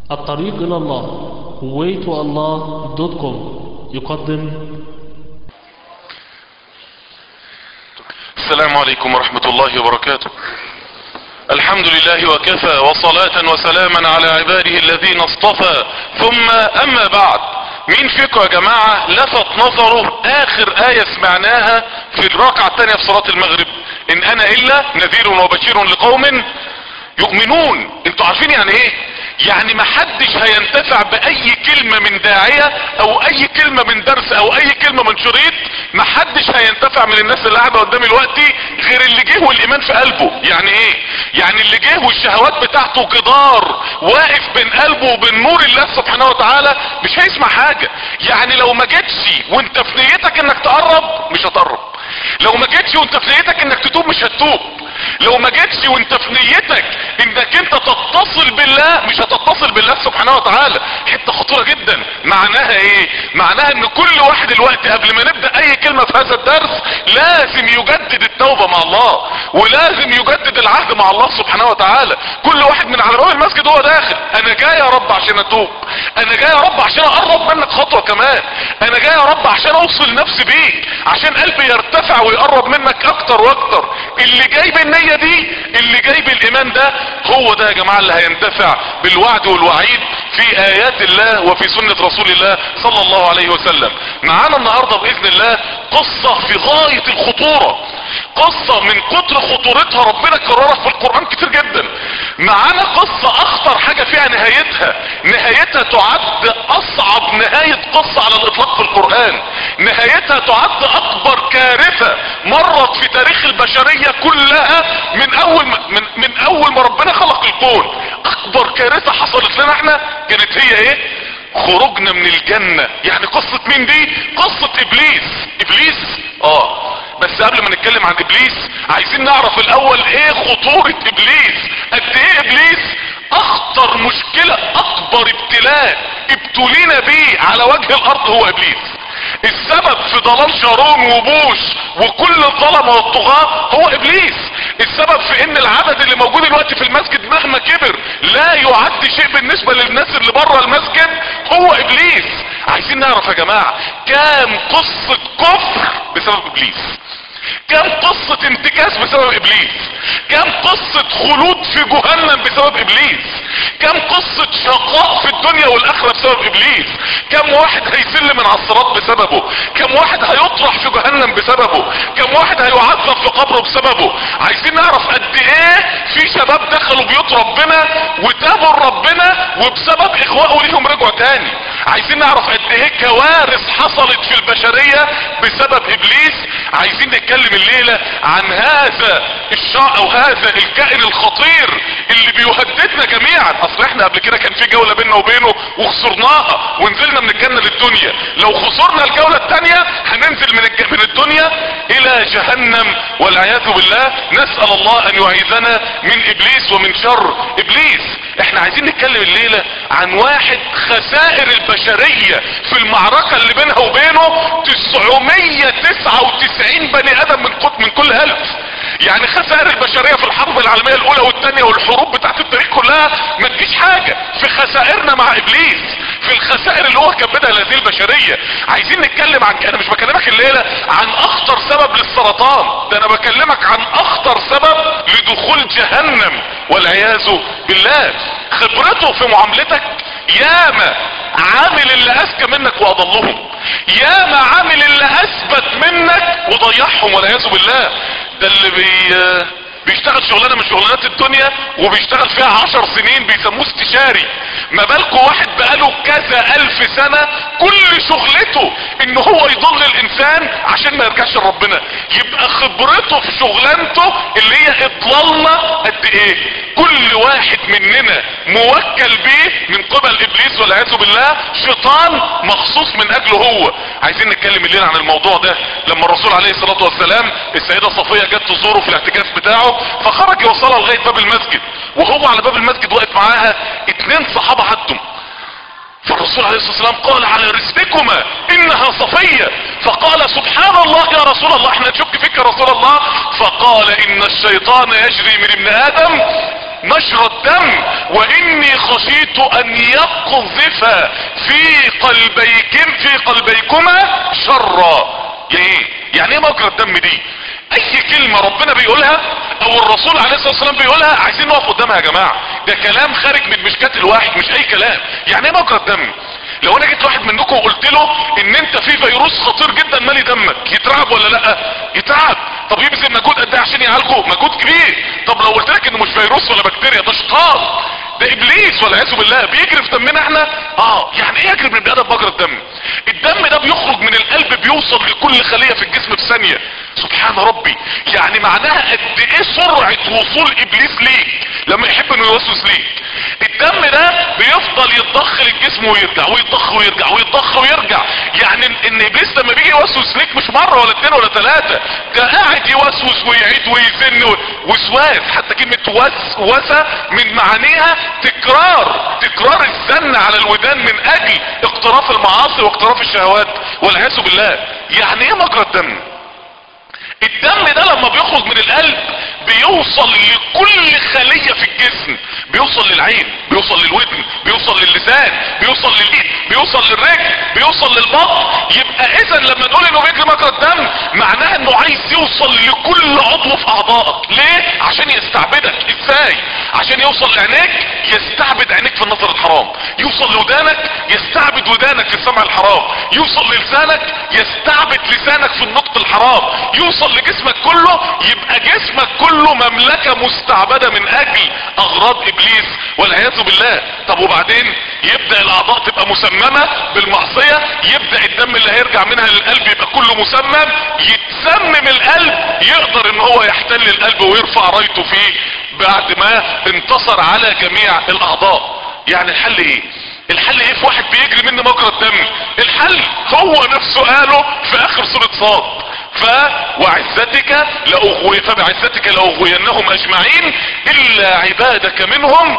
الطريق إلى الله waytoallah.com يقدم السلام عليكم ورحمة الله وبركاته الحمد لله وكفى وصلاة وسلاما على عباده الذين اصطفى ثم اما بعد مين فيكم يا جماعة لفت نظره اخر آية سمعناها في الركعة الثانية في صلاة المغرب ان انا الا نذير وبشير لقوم يؤمنون انتوا عارفين يعني ايه يعني ما حدش هينتفع باي كلمة من داعية او اي كلمة من درس او اي كلمة من شريط ما حدش هينتفع من الناس اللي قاعدة قدامي دلوقتي غير اللي جه والايمان في قلبه يعني ايه يعني اللي جه والشهوات بتاعته جدار واقف بين قلبه وبين نور الله سبحانه وتعالى مش هيسمع حاجة يعني لو ما جيتش وانت في نيتك انك تقرب مش هتقرب لو ما جيتش وانت في نيتك انك تتوب مش هتتوب لو ما جيتش وانت في نيتك انك انت تتصل بالله مش هتتصل بالله سبحانه وتعالى حته خطوره جدا معناها ايه معناها ان كل واحد الوقت قبل ما نبدا اي كلمه في هذا الدرس لازم يجدد التوبه مع الله ولازم يجدد العهد مع الله سبحانه وتعالى كل واحد من على باب المسجد هو داخل انا جاي يا رب عشان اتوب انا جاي يا رب عشان اقرب منك خطوه كمان انا جاي يا رب عشان اوصل نفسي بيك عشان قلبي يرتفع ويقرب منك اكتر واكتر اللي جاي بالنية دي اللي جاي بالايمان ده هو ده يا جماعة اللي هينتفع بالوعد والوعيد في ايات الله وفي سنة رسول الله صلى الله عليه وسلم معانا النهاردة باذن الله قصة في غاية الخطورة قصة من كتر خطورتها ربنا كررها في القرآن كتير جدا معانا قصة اخطر حاجة فيها نهايتها نهايتها تعد اصعب نهاية قصة على الاطلاق في القرآن نهايتها تعد اكبر كارثة مرت في تاريخ البشرية كلها من اول ما من, من اول ما ربنا خلق الكون اكبر كارثة حصلت لنا احنا كانت هي ايه خروجنا من الجنة يعني قصة مين دي قصة ابليس ابليس اه بس قبل ما نتكلم عن ابليس عايزين نعرف الاول ايه خطورة ابليس قد ايه ابليس اخطر مشكلة اكبر ابتلاء ابتلينا بيه على وجه الارض هو ابليس السبب في ضلال شارون وبوش وكل الظلمه والطغاة هو ابليس السبب في ان العدد اللي موجود دلوقتي في المسجد مهما كبر لا يعد شيء بالنسبة للناس اللي بره المسجد هو ابليس عايزين نعرف يا جماعة كام قصة كفر بسبب ابليس كم قصة انتكاس بسبب ابليس كم قصة خلود في جهنم بسبب ابليس كم قصة شقاء في الدنيا والاخرة بسبب ابليس كم واحد هيسل من على الصراط بسببه كم واحد هيطرح في جهنم بسببه كم واحد هيعذب في قبره بسببه عايزين نعرف قد ايه في شباب دخلوا بيوت ربنا وتابوا ربنا وبسبب اغوائه ليهم رجعوا تاني عايزين نعرف قد ايه كوارث حصلت في البشرية بسبب ابليس عايزين نتكلم الليلة عن هذا الشع او هذا الكائن الخطير اللي بيهددنا جميعا اصل احنا قبل كده كان في جولة بيننا وبينه وخسرناها ونزلنا من الجنة للدنيا لو خسرنا الجولة التانية هننزل من, الج... من الدنيا الى جهنم والعياذ بالله نسأل الله ان يعيذنا من ابليس ومن شر ابليس احنا عايزين نتكلم الليلة عن واحد خسائر البشرية في المعركة اللي بينها وبينه 999 بني ادم من قط من كل الف يعني خسائر البشرية في الحرب العالمية الاولى والثانية والحروب بتاعت التاريخ كلها ما تجيش حاجة في خسائرنا مع ابليس في الخسائر اللي هو كبدها لهذه البشرية عايزين نتكلم عن انا مش بكلمك الليلة عن اخطر سبب للسرطان ده انا بكلمك عن اخطر سبب لدخول جهنم والعياذ بالله خبرته في معاملتك ياما عامل اللي اذكى منك واضلهم ياما عامل اللي اثبت منك وضيعهم والعياذ بالله ده اللي بي بيشتغل شغلانه من شغلانات الدنيا وبيشتغل فيها عشر سنين بيسموه استشاري ما بالكوا واحد بقاله كذا الف سنة كل شغلته ان هو يضل الانسان عشان ما يرجعش لربنا يبقى خبرته في شغلانته اللي هي اضلالنا قد ايه كل واحد مننا موكل بيه من قبل ابليس والعياذ بالله شيطان مخصوص من اجله هو عايزين نتكلم الليله عن الموضوع ده لما الرسول عليه الصلاه والسلام السيده صفيه جت تزوره في الاعتكاف بتاعه فخرج يوصلها لغايه باب المسجد وهو على باب المسجد واقف معاها اتنين صحابه عدوا فالرسول عليه الصلاة والسلام قال على رزقكما انها صفية فقال سبحان الله يا رسول الله احنا نشك فيك يا رسول الله فقال ان الشيطان يجري من ابن ادم نشر الدم واني خشيت ان يقذف في قلبيكم في قلبيكما شرا يعني ايه يعني ايه مجرى الدم دي اي كلمة ربنا بيقولها او الرسول عليه الصلاة والسلام بيقولها عايزين نقف قدامها يا جماعة ده كلام خارج من مشكات الواحد مش اي كلام يعني ايه مجرى الدم لو انا جيت واحد منكم وقلت له ان انت في فيروس خطير جدا مالي دمك يترعب ولا لا يترعب طب يبذل مجهود قد ايه عشان يعالجه مجهود كبير طب لو قلت لك انه مش فيروس ولا بكتيريا ده شيطان ده ابليس والعياذ بالله بيجري في دمنا احنا اه يعني ايه يجري من البني ادم مجرى الدم الدم ده بيخرج من القلب بيوصل لكل خليه في الجسم في ثانيه سبحان ربي يعني معناها قد ايه سرعه وصول ابليس ليك لما يحب انه يوسوس ليك الدم ده بيفضل يتضخ للجسم ويرجع ويتضخ ويرجع ويتضخ ويرجع يعني ان إن ابليس لما بيجي يوسوس ليك مش مره ولا اتنين ولا ثلاثه ده قاعد يوسوس ويعيد ويزن و- وسواس حتى كلمه وسوسه من معانيها تكرار تكرار الزن على الودان من اجل اقتراف المعاصي واقتراف الشهوات والعياذ بالله يعني ايه مجرى الدم الدم ده لما بيخرج من القلب بيوصل لكل خلية في الجسم بيوصل للعين بيوصل للودن بيوصل للسان بيوصل للايد بيوصل للرجل بيوصل للبطن يبقى اذا لما نقول انه بيجري مجرى الدم معناها انه عايز يوصل لكل عضو في اعضائك ليه عشان يستعبدك ازاي عشان يوصل لعينيك يستعبد عينيك في النظر الحرام يوصل لودانك يستعبد ودانك في السمع الحرام يوصل للسانك يستعبد لسانك في النطق الحرام يوصل لجسمك كله يبقى جسمك كله مملكة مستعبدة من اجل اغراض ابليس والعياذ بالله طب وبعدين يبدأ الاعضاء تبقى مسممة بالمعصية يبدأ الدم اللي هيرجع منها للقلب يبقى كله مسمم يتسمم القلب يقدر ان هو يحتل القلب ويرفع رايته فيه بعد ما انتصر على جميع الاعضاء يعني الحل ايه الحل ايه في واحد بيجري منه مجرى الدم الحل هو نفسه قاله في اخر سورة صاد ف وعزتك لأغوي فبعزتك لأغوينهم اجمعين الا عبادك منهم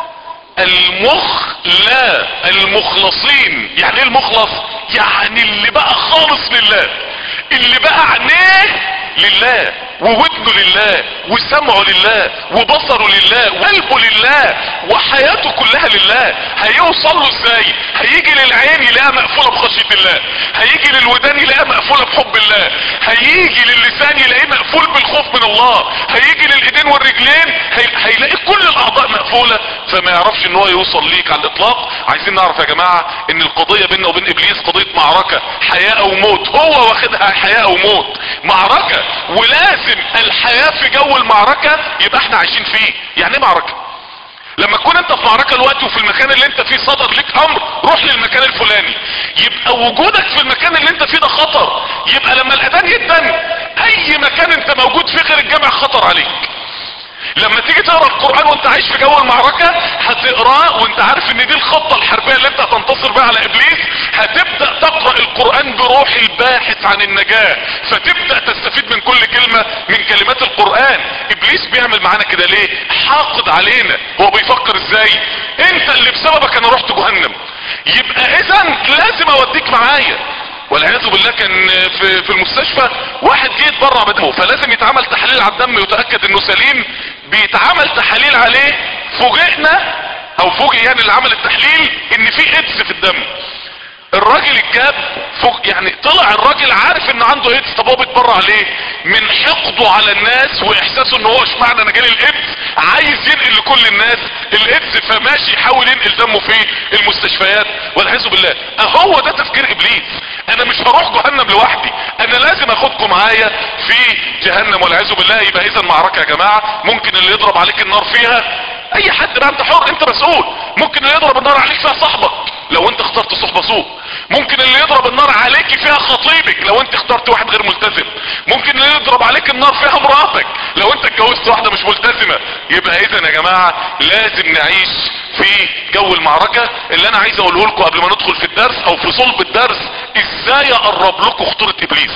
المخلا المخلصين يعني ايه المخلص يعني اللي بقى خالص لله اللي بقى عينيه لله وودنه لله وسمعه لله وبصره لله وقلبه لله وحياته كلها لله هيوصل له ازاي هيجي للعين يلاقيها مقفوله بخشيه الله هيجي للودان يلاقيها مقفوله بحب الله هيجي للسان يلاقيه مقفول بالخوف من الله هيجي للايدين والرجلين هي... هيلاقي كل الاعضاء مقفوله فما يعرفش ان هو يوصل ليك على الاطلاق عايزين نعرف يا جماعه ان القضيه بيننا وبين ابليس قضيه معركه حياه او موت هو واخدها حياه او موت معركه ولازم الحياه في جو المعركه يبقى احنا عايشين فيه يعني ايه معركه لما تكون انت في معركة الوقت وفي المكان اللي انت فيه صدر ليك امر روح للمكان الفلاني يبقى وجودك في المكان اللي انت فيه ده خطر يبقى لما الاذان يدن اي مكان انت موجود فيه غير الجامع خطر عليك لما تيجي تقرا القران وانت عايش في جو المعركه هتقراه وانت عارف ان دي الخطه الحربيه اللي انت هتنتصر بيها على ابليس هتبدا تقرا القران بروح الباحث عن النجاه فتبدا تستفيد من كل كلمه من كلمات القران ابليس بيعمل معانا كده ليه حاقد علينا هو بيفكر ازاي انت اللي بسببك انا رحت جهنم يبقى اذا لازم اوديك معايا والعياذ بالله كان في في المستشفى واحد جه يتبرع بدمه فلازم يتعمل تحليل على الدم يتاكد انه سليم بيتعمل تحاليل عليه فوجئنا او فوجئ يعني اللي عمل التحليل ان في ايدز في الدم الراجل الجاب فوق يعني طلع الراجل عارف ان عنده ايدز طب هو بيتبرع ليه من حقده على الناس واحساسه ان هو اشمعنى انا جالي الايدز عايز ينقل لكل الناس الايدز فماشي يحاول ينقل دمه في المستشفيات والعياذ بالله اهو ده تفكير ابليس انا مش هروح جهنم لوحدي انا لازم اخدكم معايا في جهنم والعياذ بالله يبقى اذا معركه يا جماعه ممكن اللي يضرب عليك النار فيها اي حد بقى انت حر انت مسؤول ممكن اللي يضرب النار عليك فيها صاحبك لو انت اخترت صحبة سوء ممكن اللي يضرب النار عليك فيها خطيبك لو انت اخترت واحد غير ملتزم ممكن اللي يضرب عليك النار فيها مراتك لو انت اتجوزت واحدة مش ملتزمة يبقى اذا يا جماعة لازم نعيش في جو المعركة اللي انا عايز اقوله لكم قبل ما ندخل في الدرس او في صلب الدرس ازاي اقرب لكم خطورة ابليس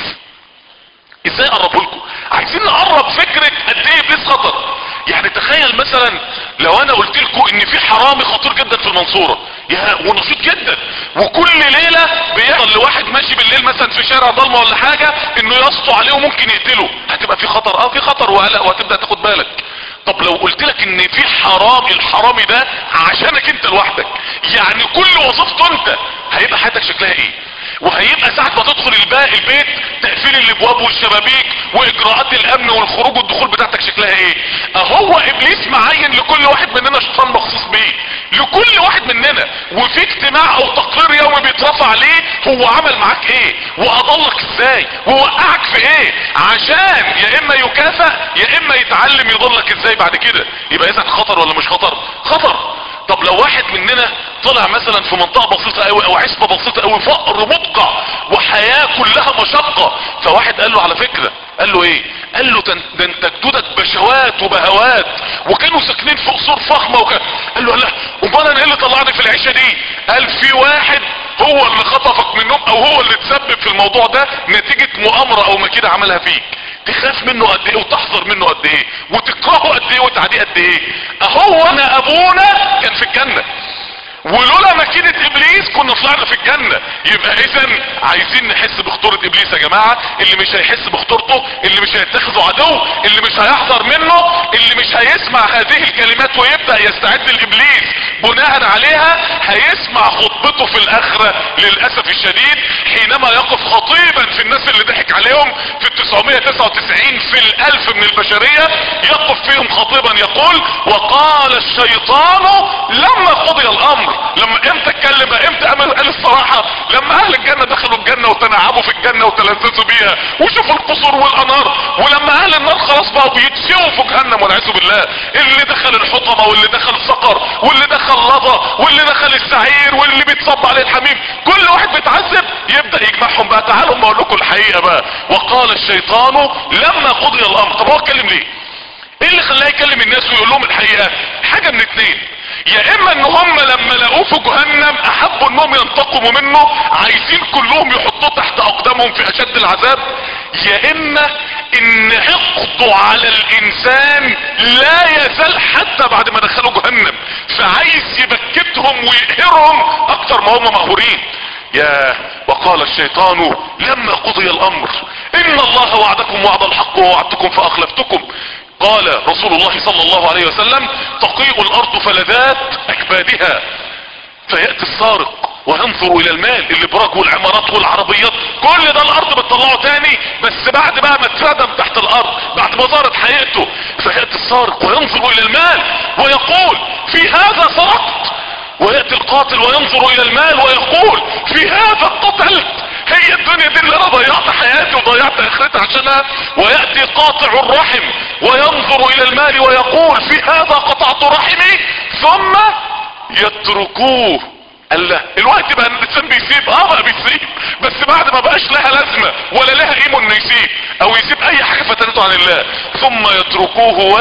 ازاي اقرب لكم عايزين نقرب فكرة قد ايه ابليس خطر يعني تخيل مثلا لو انا قلت لكم ان في حرامي خطير جدا في المنصورة يا ونشيط جدا وكل ليلة بيحصل لواحد ماشي بالليل مثلا في شارع ضلمة ولا حاجة انه يسطو عليه وممكن يقتله هتبقى في خطر اه في خطر وقلق وهتبدأ تاخد بالك طب لو قلت لك ان في حرامي الحرامي ده عشانك انت لوحدك يعني كل وظيفته انت هيبقى حياتك شكلها ايه وهيبقى ساعة ما تدخل الباقي البيت تقفيل الابواب والشبابيك واجراءات الامن والخروج والدخول بتاعتك شكلها ايه اهو ابليس معين لكل واحد مننا شيطان مخصوص بيه لكل واحد مننا وفي اجتماع او تقرير يومي بيترفع عليه هو عمل معاك ايه واضلك ازاي ووقعك في ايه عشان يا اما يكافئ يا اما يتعلم يضلك ازاي بعد كده يبقى اذا خطر ولا مش خطر خطر طب لو واحد مننا طلع مثلا في منطقة بسيطة قوي او عصبة بسيطة قوي فقر مدقع وحياة كلها مشقة فواحد قال له على فكرة قال له ايه قال له ده انت جدودك بشوات وبهوات وكانوا ساكنين في قصور فخمة وكان قال له لا امال انا ايه اللي طلعني في العيشة دي قال في واحد هو اللي خطفك منهم او هو اللي تسبب في الموضوع ده نتيجة مؤامرة او مكيدة عملها فيك تخاف منه قد ايه وتحذر منه قد ايه وتكرهه قد ايه وتعديه قد ايه اهو انا ابونا كان في الجنة ولولا مكيدة ابليس كنا طلعنا في الجنة يبقى اذا عايزين نحس بخطورة ابليس يا جماعة اللي مش هيحس بخطورته اللي مش هيتخذه عدو اللي مش هيحذر منه اللي مش هيسمع هذه الكلمات ويبدأ يستعد لابليس بناء عليها هيسمع خطبته في الاخرة للاسف الشديد حينما يقف خطيبا في الناس اللي ضحك عليهم في ال 999 في الالف من البشرية يقف فيهم خطيبا يقول وقال الشيطان لما قضي الامر لما امتى اتكلم بقى امتى امل قال الصراحة لما اهل الجنة دخلوا الجنة وتنعموا في الجنة وتلذذوا بيها وشوفوا القصور والانهار ولما اهل النار خلاص بقوا بيتسيوا في جهنم والعياذ بالله اللي دخل الحطمة واللي دخل سقر واللي دخل لظى واللي دخل السعير واللي بيتصب عليه الحميم كل واحد بيتعذب يبدأ يجمعهم بقى تعالوا ما اقول لكم الحقيقة بقى وقال الشيطان لما قضي الامر طب هو اتكلم ليه ايه اللي خلاه يكلم الناس ويقول لهم الحقيقة حاجة من اتنين يا اما ان هم لما لقوه في جهنم احبوا انهم ينتقموا منه عايزين كلهم يحطوه تحت اقدامهم في اشد العذاب يا اما ان حقده على الانسان لا يزال حتى بعد ما دخلوا جهنم فعايز يبكتهم ويقهرهم اكتر ما هم مقهورين يا وقال الشيطان لما قضي الامر ان الله وعدكم وعد الحق ووعدتكم فاخلفتكم قال رسول الله صلى الله عليه وسلم تقيء الارض فلذات اكبادها فيأتي السارق وينظر الى المال الابراج والعمارات والعربيات كل ده الارض بتطلعه تاني بس بعد بقى ما اتردم تحت الارض بعد ما ظهرت حقيقته فيأتي السارق وينظر الى المال ويقول في هذا سرقت ويأتي القاتل وينظر الى المال ويقول في هذا قتلت هي الدنيا دي اللي انا ضيعت حياتي وضيعت اخرتي عشانها ويأتي قاطع الرحم وينظر الى المال ويقول في هذا قطعت رحمي ثم يتركوه قال له الوقت بقى الانسان بيسيب اه بقى بيسيب بس بعد ما بقاش لها لازمة ولا لها قيمة انه يسيب او يسيب اي حاجة فتنته عن الله ثم يتركوه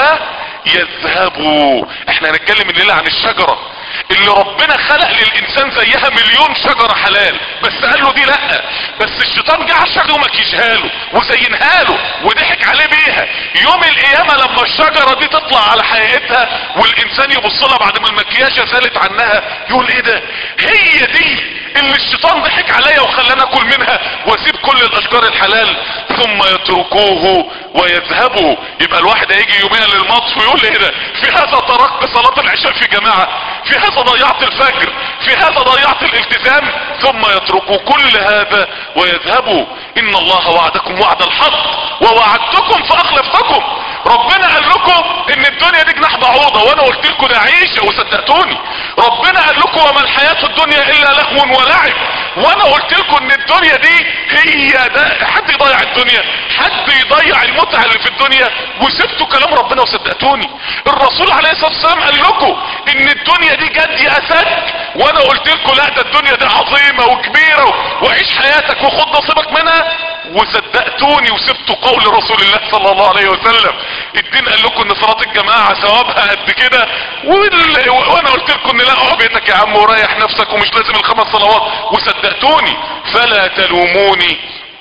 ويذهبوا احنا هنتكلم الليلة عن الشجرة اللي ربنا خلق للانسان زيها مليون شجرة حلال بس قال له دي لا بس الشيطان جه على الشجرة ومكيشها له وزينها له وضحك عليه بيها يوم القيامة لما الشجرة دي تطلع على حقيقتها والانسان يبص لها بعد ما المكياجة زالت عنها يقول ايه ده هي دي اللي الشيطان ضحك عليا وخلاني اكل منها واسيب كل الاشجار الحلال ثم يتركوه ويذهبوا يبقى الواحد هيجي يوميا للمطف ويقول ايه ده في هذا تركت صلاة العشاء في جماعة في هذا ضيعت الفجر في هذا ضيعت الالتزام ثم يتركوا كل هذا ويذهبوا ان الله وعدكم وعد الحق ووعدتكم فاخلفتكم ربنا قال لكم ان الدنيا دي جناح بعوضة وانا قلت لكم ده عيشة وصدقتوني ربنا قال لكم وما الحياة الدنيا الا لهو ولعب وانا قلت لكم ان الدنيا دي هي ده حد يضيع الدنيا حد يضيع المتعة اللي في الدنيا وسبتوا كلام ربنا وصدقتوني الرسول عليه الصلاة والسلام قال لكم ان الدنيا دي جد يا اسد وانا قلت لكم لا ده الدنيا دي عظيمة وكبيرة وعيش حياتك وخد نصيبك منها وصدقتوني وسبتوا قول رسول الله صلى الله عليه وسلم الدين قال لكم ان صلاة الجماعة ثوابها قد كده وال... وانا قلت لكم ان لا اقعد بيتك يا عم وريح نفسك ومش لازم الخمس صلوات وصدقتوني فلا تلوموني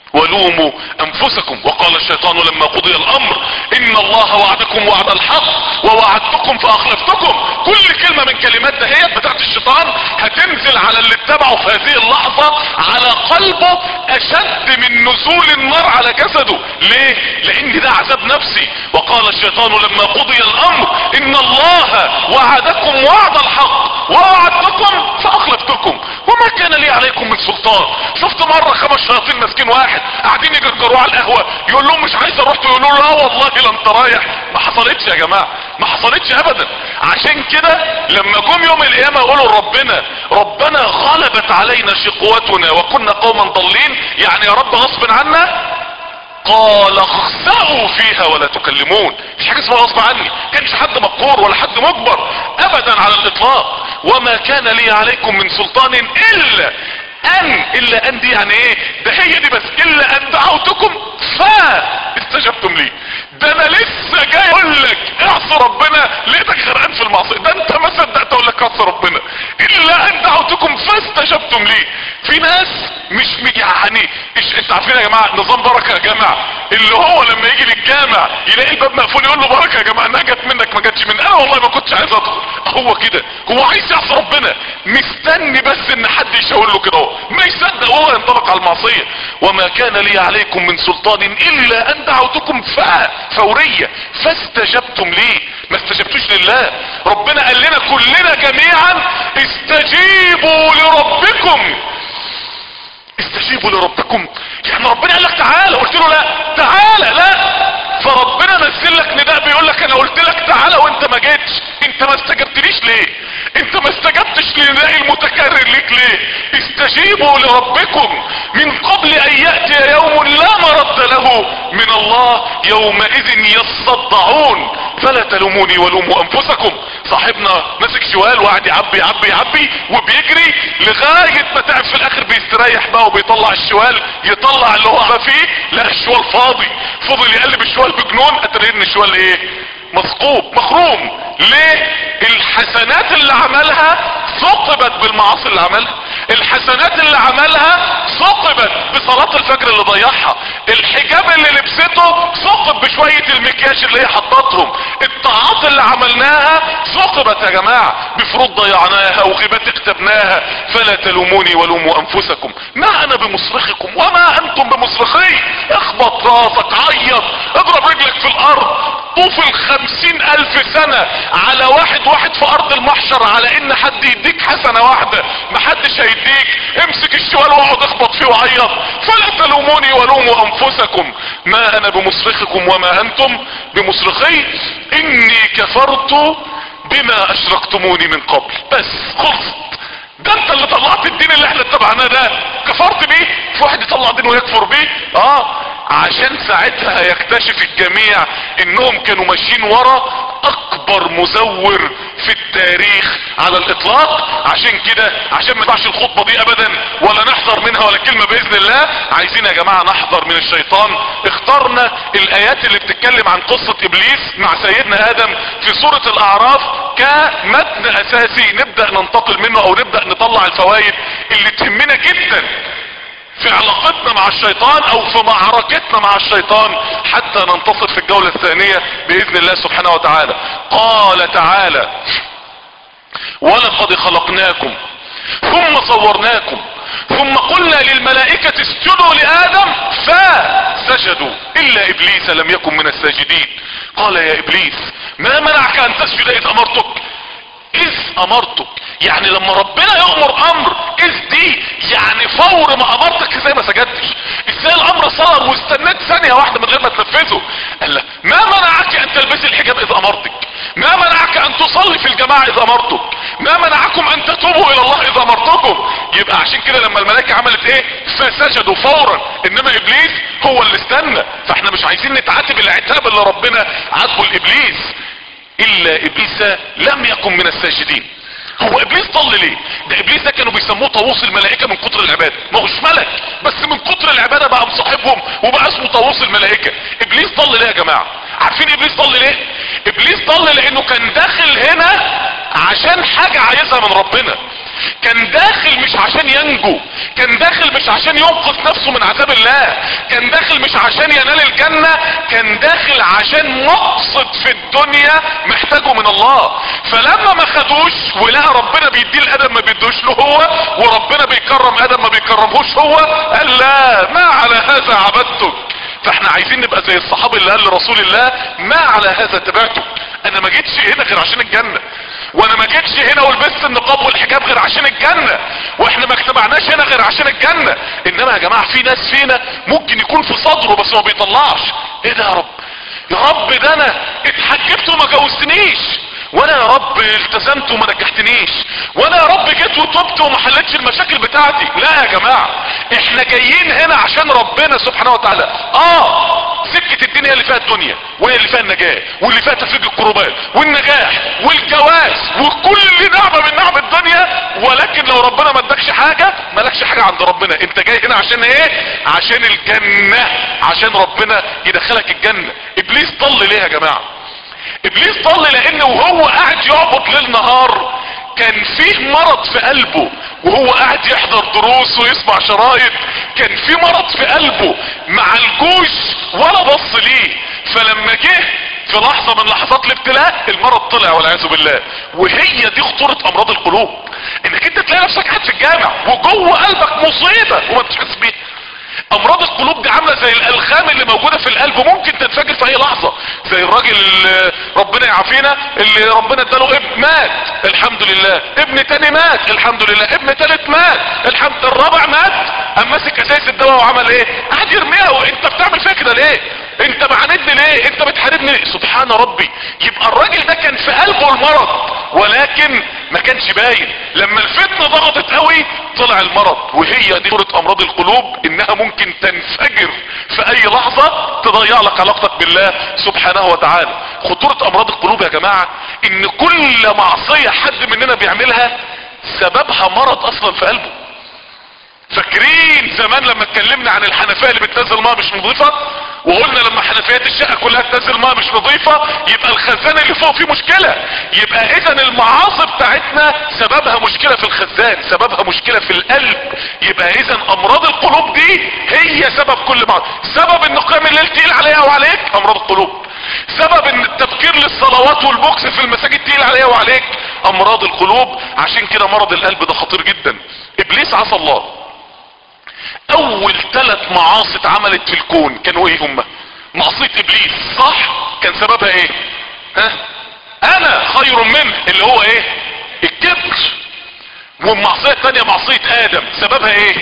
ولوموا انفسكم وقال الشيطان لما قضي الامر ان الله وعدكم وعد الحق ووعدتكم فاخلفتكم كل كلمة من كلمات دهيت بتاعت الشيطان هتنزل على اللي اتبعه في هذه اللحظة على قلبه اشد من نزول النار على جسده ليه لان ده عذاب نفسي وقال الشيطان لما قضي الامر ان الله وعدكم وعد الحق ووعدتكم فاخلفتكم وما كان لي عليكم من سلطان شفت مرة خمس شياطين ماسكين واحد قاعدين يجرجروا على القهوة يقول لهم مش عايز اروح يقولوا له لا والله لا انت رايح ما حصلتش يا جماعة ما حصلتش ابدا عشان كده لما جم يوم القيامة يقولوا لربنا ربنا غلبت علينا شقوتنا وكنا قوما ضالين يعني يا رب غصب عنا قال اخسأوا فيها ولا تكلمون مش حاجة اسمها غصب عني كانش حد مقهور ولا حد مجبر ابدا على الاطلاق وما كان لي عليكم من سلطان الا ان الا ان دي يعني ايه ده هي دي بس الا ان دعوتكم فاستجبتم لي ده انا لسه جاي اقول لك اعصي ربنا لقيتك غرقان في المعصيه ده انت ما صدقت اقول لك اعصي ربنا الا ان دعوتكم فاستجبتم لي في ناس مش يعني إيش انت عارفين يا جماعه نظام بركه يا جماعه اللي هو لما يجي للجامع يلاقي الباب مقفول يقول له بركه يا جماعه انها جت منك ما جاتش من انا والله ما كنتش عايز ادخل هو كده هو عايز يعصي ربنا مستني بس ان حد يشاور له كده هو ما يصدق وهو ينطبق على المعصيه وما كان لي عليكم من سلطان الا ان دعوتكم فا فوريه فاستجبتم لي ما استجبتوش لله ربنا قال لنا كلنا جميعا استجيبوا لربكم استجيبوا لربكم يعني ربنا قال لك تعالى قلت له لا تعالى لا فربنا نزل لك نداء بيقول لك انا قلت لك تعالى وانت ما جيتش انت ما استجبتليش ليه انت ما استجبتش لنداء المتكرر ليك ليه استجيبوا لربكم من قبل ان ياتي يوم لا مرد له من الله يومئذ يصدعون فلا تلوموني ولوموا انفسكم صاحبنا ماسك شوال وقاعد يعبي يعبي يعبي وبيجري لغايه ما تعب في الاخر بيستريح بقى وبيطلع الشوال يطلع اللي هو فيه لا الشوال فاضي فضل يقلب الشوال بجنون اتري ان الشوال ايه مثقوب مخروم ليه الحسنات اللي عملها ثقبت بالمعاصي اللي عملها الحسنات اللي عملها ثقبت بصلاة الفجر اللي ضيعها الحجاب اللي لبسته ثقب بشوية المكياج اللي هي حطتهم الطاعات اللي عملناها ثقبت يا جماعة بفروض ضيعناها وغيبات اكتبناها فلا تلوموني ولوموا انفسكم ما انا بمصرخكم وما انتم بمصرخي اخبط راسك عيط اضرب رجلك في الارض طوف الخمسين الف سنة على واحد واحد في ارض المحشر على ان حد يديك حسنة واحدة محدش هيديك امسك الشوال واقعد اخبط فيه وعيط فلا تلوموني ولوموا انفسكم ما انا بمصرخكم وما انتم بمصرخي اني كفرت بما اشركتموني من قبل بس خلصت ده انت اللي طلعت الدين اللي احنا اتبعناه ده كفرت بيه في واحد يطلع دين ويكفر بيه اه عشان ساعتها هيكتشف الجميع انهم كانوا ماشيين ورا اكبر مزور في التاريخ على الاطلاق عشان كده عشان ما نسمعش الخطبة دي ابدا ولا نحذر منها ولا كلمة باذن الله عايزين يا جماعة نحذر من الشيطان اخترنا الايات اللي بتتكلم عن قصة ابليس مع سيدنا ادم في سورة الاعراف كمتن اساسي نبدأ ننتقل منه او نبدأ نطلع الفوائد اللي تهمنا جدا في علاقتنا مع الشيطان او في معركتنا مع الشيطان حتى ننتصر في الجولة الثانية باذن الله سبحانه وتعالى قال تعالى ولقد خلقناكم ثم صورناكم ثم قلنا للملائكة اسجدوا لآدم فسجدوا إلا إبليس لم يكن من الساجدين قال يا إبليس ما منعك أن تسجد إذ أمرتك إذ أمرتك يعني لما ربنا يأمر أمر إذ دي يعني فور ما أمرتك ازاي ما سجدتش ازاي الأمر صار واستنيت ثانية واحدة من غير ما تنفذه قال له ما منعك أن تلبسي الحجاب إذ أمرتك ما منعك أن تصلي في الجماعة إذ أمرتك ما منعكم أن تتوبوا إلى الله إذ أمرتكم يبقى عشان كده لما الملائكة عملت إيه فسجدوا فورا إنما إبليس هو اللي استنى فاحنا مش عايزين نتعاتب العتاب اللي ربنا عاتبه لإبليس الا ابليس لم يكن من الساجدين هو ابليس ضل ليه ده ابليس ده كانوا بيسموه طاووس الملائكه من كتر العباده ما هوش ملك بس من كتر العباده بقى مصاحبهم وبقى اسمه طاووس الملائكه ابليس ضل ليه يا جماعه عارفين ابليس ضل ليه ابليس ضل لانه كان داخل هنا عشان حاجه عايزها من ربنا كان داخل مش عشان ينجو كان داخل مش عشان ينقذ نفسه من عذاب الله كان داخل مش عشان ينال الجنة كان داخل عشان مقصد في الدنيا محتاجه من الله فلما ما خدوش ولقى ربنا بيديه الادم ما بيدوش له هو وربنا بيكرم ادم ما بيكرمهوش هو قال لا ما على هذا عبدتك فاحنا عايزين نبقى زي الصحابي اللي قال لرسول الله ما على هذا تبعتك انا ما جيتش هنا غير عشان الجنة وانا ما جيتش هنا ولبست النقاب والحجاب غير عشان الجنة واحنا ما اجتمعناش هنا غير عشان الجنة انما يا جماعة في ناس فينا ممكن يكون في صدره بس ما بيطلعش ايه ده يا رب يا رب ده انا اتحجبت وما جوزتنيش وانا يا رب التزمت وما نجحتنيش وانا يا رب جيت وتبت وما حلتش المشاكل بتاعتي لا يا جماعة احنا جايين هنا عشان ربنا سبحانه وتعالى اه سكة الدنيا اللي فيها الدنيا وهي اللي فيها النجاة واللي فيها تفريج الكروبات والنجاح والجواز وكل نعمة من نعم الدنيا ولكن لو ربنا ما ادكش حاجة مالكش حاجة عند ربنا انت جاي هنا عشان ايه عشان الجنة عشان ربنا يدخلك الجنة ابليس ضل ليه يا جماعة ابليس ضل لانه وهو قاعد يعبط ليل نهار كان فيه مرض في قلبه وهو قاعد يحضر دروس ويسمع شرايط كان في مرض في قلبه مع الجوش ولا بص ليه فلما جه في لحظة من لحظات الابتلاء المرض طلع والعياذ بالله وهي دي خطورة امراض القلوب انك انت تلاقي نفسك قاعد في الجامع وجوه قلبك مصيبة وما تحس بيها امراض القلوب دي عامله زي الالخام اللي موجوده في القلب ممكن تنفجر في اي لحظه زي الراجل اللي ربنا يعافينا اللي ربنا اداله ابن مات الحمد لله ابن تاني مات الحمد لله ابن تالت مات الحمد الرابع مات قام ماسك اساس الدواء وعمل ايه قعد يرميها وانت بتعمل فيها كده ليه انت معاندني ليه انت بتحاربني ليه؟ سبحان ربي يبقى الراجل ده كان في قلبه المرض ولكن ما كانش باين لما الفتنه ضغطت قوي طلع المرض وهي دي صورة امراض القلوب انها ممكن تنفجر في اي لحظة تضيع لك علاقتك بالله سبحانه وتعالى خطورة امراض القلوب يا جماعة ان كل معصية حد مننا بيعملها سببها مرض اصلا في قلبه فاكرين زمان لما اتكلمنا عن الحنفية اللي بتنزل ميه مش نظيفة وقلنا لما حنفيات الشقة كلها تنزل ميه مش نظيفة يبقى الخزان اللي فوق فيه مشكلة يبقى اذا المعاصي بتاعتنا سببها مشكلة في الخزان سببها مشكلة في القلب يبقى اذا امراض القلوب دي هي سبب كل معصية سبب ان قيام الليل تقيل عليها وعليك امراض القلوب سبب ان التفكير للصلوات والبوكس في المساجد تقيل عليها وعليك امراض القلوب عشان كده مرض القلب ده خطير جدا ابليس عصى الله اول ثلاث معاصي اتعملت في الكون كانوا ايه هما معصية ابليس صح كان سببها ايه ها انا خير منه اللي هو ايه الكبر والمعصية الثانية معصية ادم سببها ايه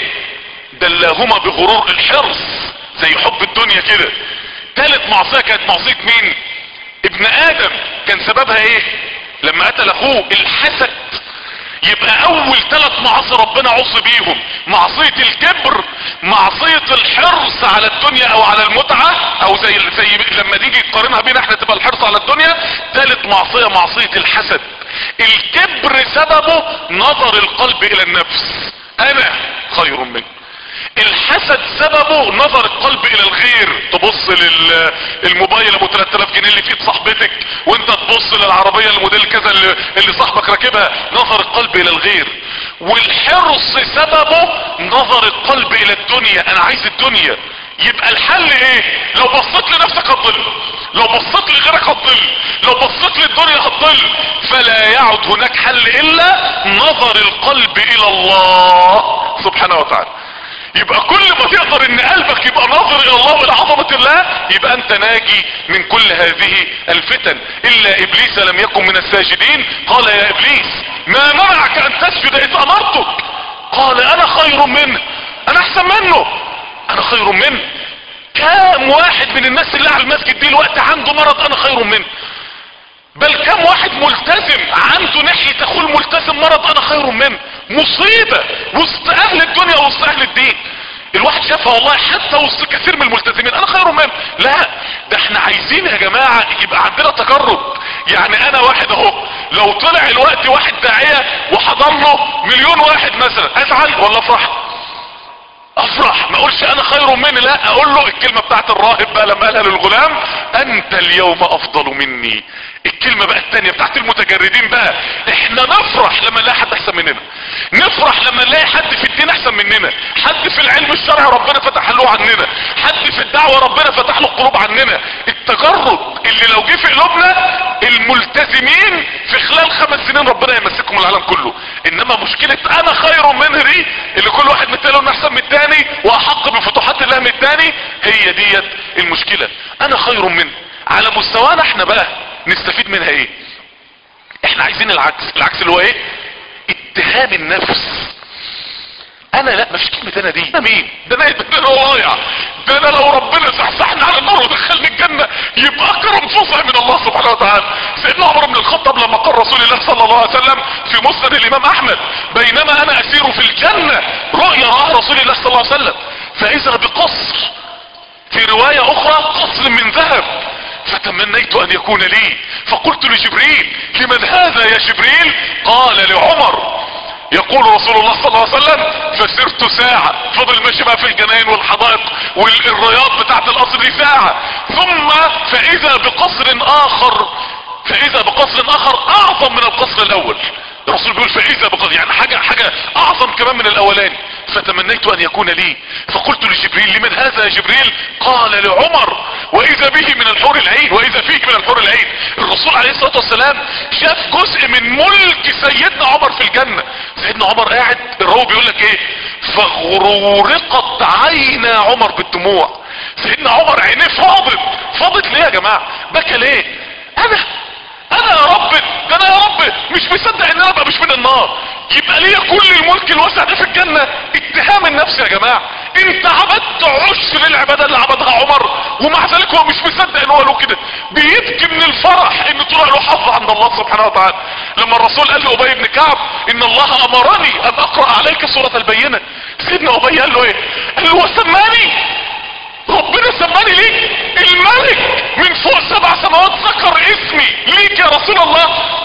دلاهما بغرور الحرص زي حب الدنيا كده ثالث معصية كانت معصية مين ابن ادم كان سببها ايه لما قتل اخوه الحسد يبقى اول ثلاث معاصي ربنا عصي بيهم معصية الكبر معصية الحرص على الدنيا او على المتعة او زي زي لما نيجي نقارنها بينا احنا تبقى الحرص على الدنيا ثالث معصية معصية الحسد الكبر سببه نظر القلب الى النفس انا خير منه الحسد سببه نظر القلب الى الغير تبص للموبايل ابو 3000 جنيه اللي في ايد صاحبتك وانت تبص للعربية الموديل كذا اللي, اللي صاحبك راكبها نظر القلب الى الغير والحرص سببه نظر القلب الى الدنيا انا عايز الدنيا يبقى الحل ايه لو بصيت لنفسك هتضل لو بصيت لغيرك هتضل لو بصيت للدنيا هتضل فلا يعد هناك حل الا نظر القلب الى الله سبحانه وتعالى يبقى كل ما تقدر ان قلبك يبقى ناظر الى الله والى عظمة الله يبقى انت ناجي من كل هذه الفتن الا ابليس لم يكن من الساجدين قال يا ابليس ما منعك ان تسجد اذ امرتك قال انا خير منه انا احسن منه انا خير منه كام واحد من الناس اللي على المسجد دي الوقت عنده مرض انا خير منه بل كم واحد ملتزم عنده ناحية اخوه الملتزم مرض انا خير منه مصيبة وسط اهل الدنيا وسط اهل الدين الواحد شافها والله حتى وسط كثير من الملتزمين انا خير منه لا ده احنا عايزين يا جماعة يبقى عندنا تجرب يعني انا واحد اهو لو طلع الوقت واحد داعية وحضر له مليون واحد مثلا ازعل ولا افرح افرح ما اقولش انا خير مني لا اقول له الكلمة بتاعت الراهب بقى لما قالها للغلام انت اليوم افضل مني الكلمة بقى التانية بتاعت المتجردين بقى احنا نفرح لما نلاقي حد احسن مننا نفرح لما نلاقي حد في الدين احسن مننا حد في العلم الشرعي ربنا فتح له عننا حد في الدعوة ربنا فتح له القلوب عننا التجرد اللي لو جه في قلوبنا الملتزمين في خلال خمس سنين ربنا يمسكهم العالم كله انما مشكلة انا خير منه دي اللي كل واحد متقاله انه احسن من التاني واحق بفتوحات الله من التاني هي ديت المشكلة انا خير منه على مستوانا احنا بقى نستفيد منها ايه احنا عايزين العكس العكس اللي هو ايه اتهام النفس انا لا مفيش كلمة انا دي انا مين ده انا ده انا ضايع ده انا لو ربنا صحصحني على النار ودخلني الجنة يبقى اكرم فصح من الله سبحانه وتعالى سيدنا عمر بن الخطاب لما قال رسول الله صلى الله عليه وسلم في مسند الامام احمد بينما انا اسير في الجنة رؤيا رأى رسول الله صلى الله عليه وسلم فاذا بقصر في رواية اخرى قصر من ذهب فتمنيت ان يكون لي فقلت لجبريل لمن هذا يا جبريل قال لعمر يقول رسول الله صلى الله عليه وسلم فسرت ساعة فضل ماشي بقى في الجناين والحدائق والرياض بتاعت القصر دي ساعة ثم فاذا بقصر اخر فاذا بقصر اخر اعظم من القصر الاول الرسول بيقول فاذا بقصر يعني حاجة حاجة اعظم كمان من الاولاني فتمنيت ان يكون لي فقلت لجبريل لمن هذا يا جبريل قال لعمر واذا به من الحور العين واذا فيه من الحور العين الرسول عليه الصلاة والسلام شاف جزء من ملك سيدنا عمر في الجنة سيدنا عمر قاعد الراوي بيقول لك ايه فغرورقت عينا عمر بالدموع سيدنا عمر عينيه فاضت فاضت ليه يا جماعة بكى ليه انا انا يا رب ده انا يا رب مش مصدق ان انا ابقى مش من النار يبقى ليا كل الملك الواسع ده في الجنة اتهام النفس يا جماعة انت عبدت عشر العبادة اللي عبدها عمر ومع ذلك هو مش مصدق ان هو له كده بيبكي من الفرح ان طلع له حظ عند الله سبحانه وتعالى لما الرسول قال لأبي بن كعب ان الله امرني ان اقرأ عليك سورة البينة سيدنا ابي قال له ايه قال له وسماني ربنا سماني ليك الملك من فوق سبع سماوات ذكر اسمي ليك يا رسول الله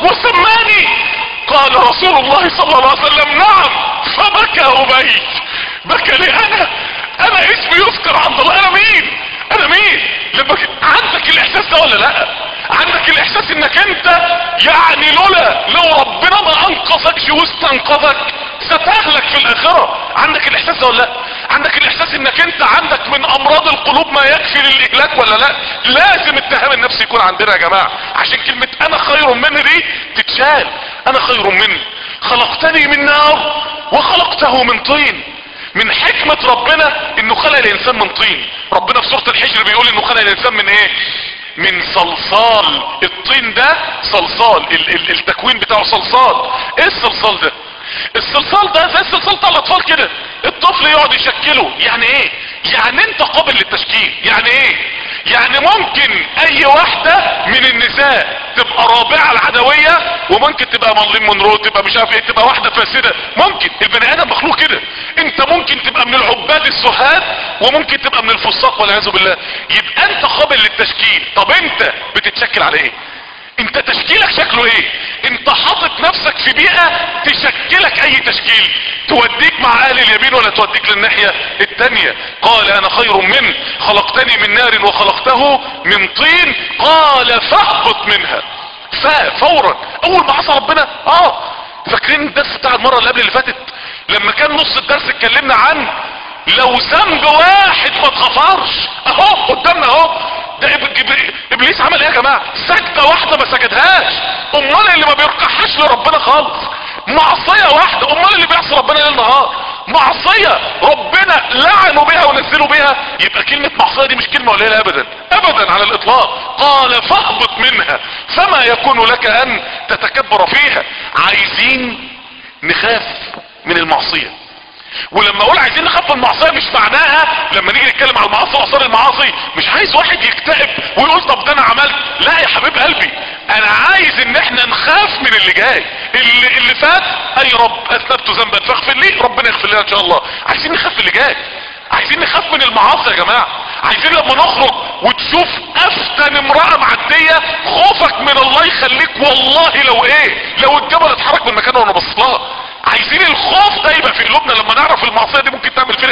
وسماني قال رسول الله صلى الله عليه وسلم نعم فبكى ابي بكى لي انا انا اسمي يذكر عند الله انا مين انا مين لما ك- عندك الاحساس ده ولا لا عندك الاحساس انك انت يعني لولا لو ربنا ما انقذكش واستنقذك ستهلك في الاخرة عندك الاحساس ده ولا لا عندك الاحساس انك انت عندك من امراض القلوب ما يكفي للاهلاك ولا لا لازم اتهام النفس يكون عندنا يا جماعة عشان كلمة انا خير منه دي تتشال انا خير منه خلقتني من نار وخلقته من طين من حكمة ربنا انه خلق الانسان من طين ربنا في سورة الحجر بيقول انه خلق الانسان من ايه من صلصال الطين ده صلصال ال ال التكوين بتاعه صلصال ايه الصلصال ده الصلصال ده زي الصلصال بتاع الاطفال كده الطفل يقعد يشكله يعني ايه يعني انت قابل للتشكيل يعني ايه يعني ممكن اي واحدة من النساء تبقى رابعة العدوية وممكن تبقى مارلين مونرو تبقى مش عارف ايه تبقى واحدة فاسدة ممكن البني ادم مخلوق كده انت ممكن تبقى من العباد السهاد وممكن تبقى من الفساق والعياذ بالله يبقى انت قابل للتشكيل طب انت بتتشكل على ايه انت تشكيلك شكله ايه انت حاطط نفسك في بيئة تشكلك اي تشكيل توديك مع اهل اليمين ولا توديك للناحية التانية قال انا خير منه خلقتني من نار وخلقته من طين قال فاهبط منها فورا اول ما عصى ربنا اه فاكرين الدرس بتاع المرة اللي قبل اللي فاتت لما كان نص الدرس اتكلمنا عن لو ذنب واحد ما اتغفرش اهو قدامنا اهو ده إب- إب- ابليس عمل ايه يا جماعة سجدة واحدة ما سجدهاش امال اللي ما بيركحش لربنا خالص معصية واحدة امال اللي بيعصي ربنا ليل نهار معصية ربنا لعنوا بها ونزلوا بها يبقى كلمة معصية دي مش كلمة قليلة ابدا ابدا على الاطلاق قال فاهبط منها فما يكون لك ان تتكبر فيها عايزين نخاف من المعصية ولما اقول عايزين نخاف من المعصيه مش معناها لما نيجي نتكلم على المعاصي واثار المعاصي مش عايز واحد يكتئب ويقول طب ده انا عملت لا يا حبيب قلبي انا عايز ان احنا نخاف من اللي جاي اللي, اللي فات اي رب اذنبت ذنبا فاغفر لي ربنا يغفر لنا ان شاء الله عايزين نخاف من اللي جاي عايزين نخاف من المعاصي يا جماعه عايزين لما نخرج وتشوف افتن امرأة معدية خوفك من الله يخليك والله لو ايه لو الجبل اتحرك من مكانه وانا بص لها عايزين الخوف ده يبقى في قلوبنا لما نعرف المعصية دي ممكن تعمل فينا ايه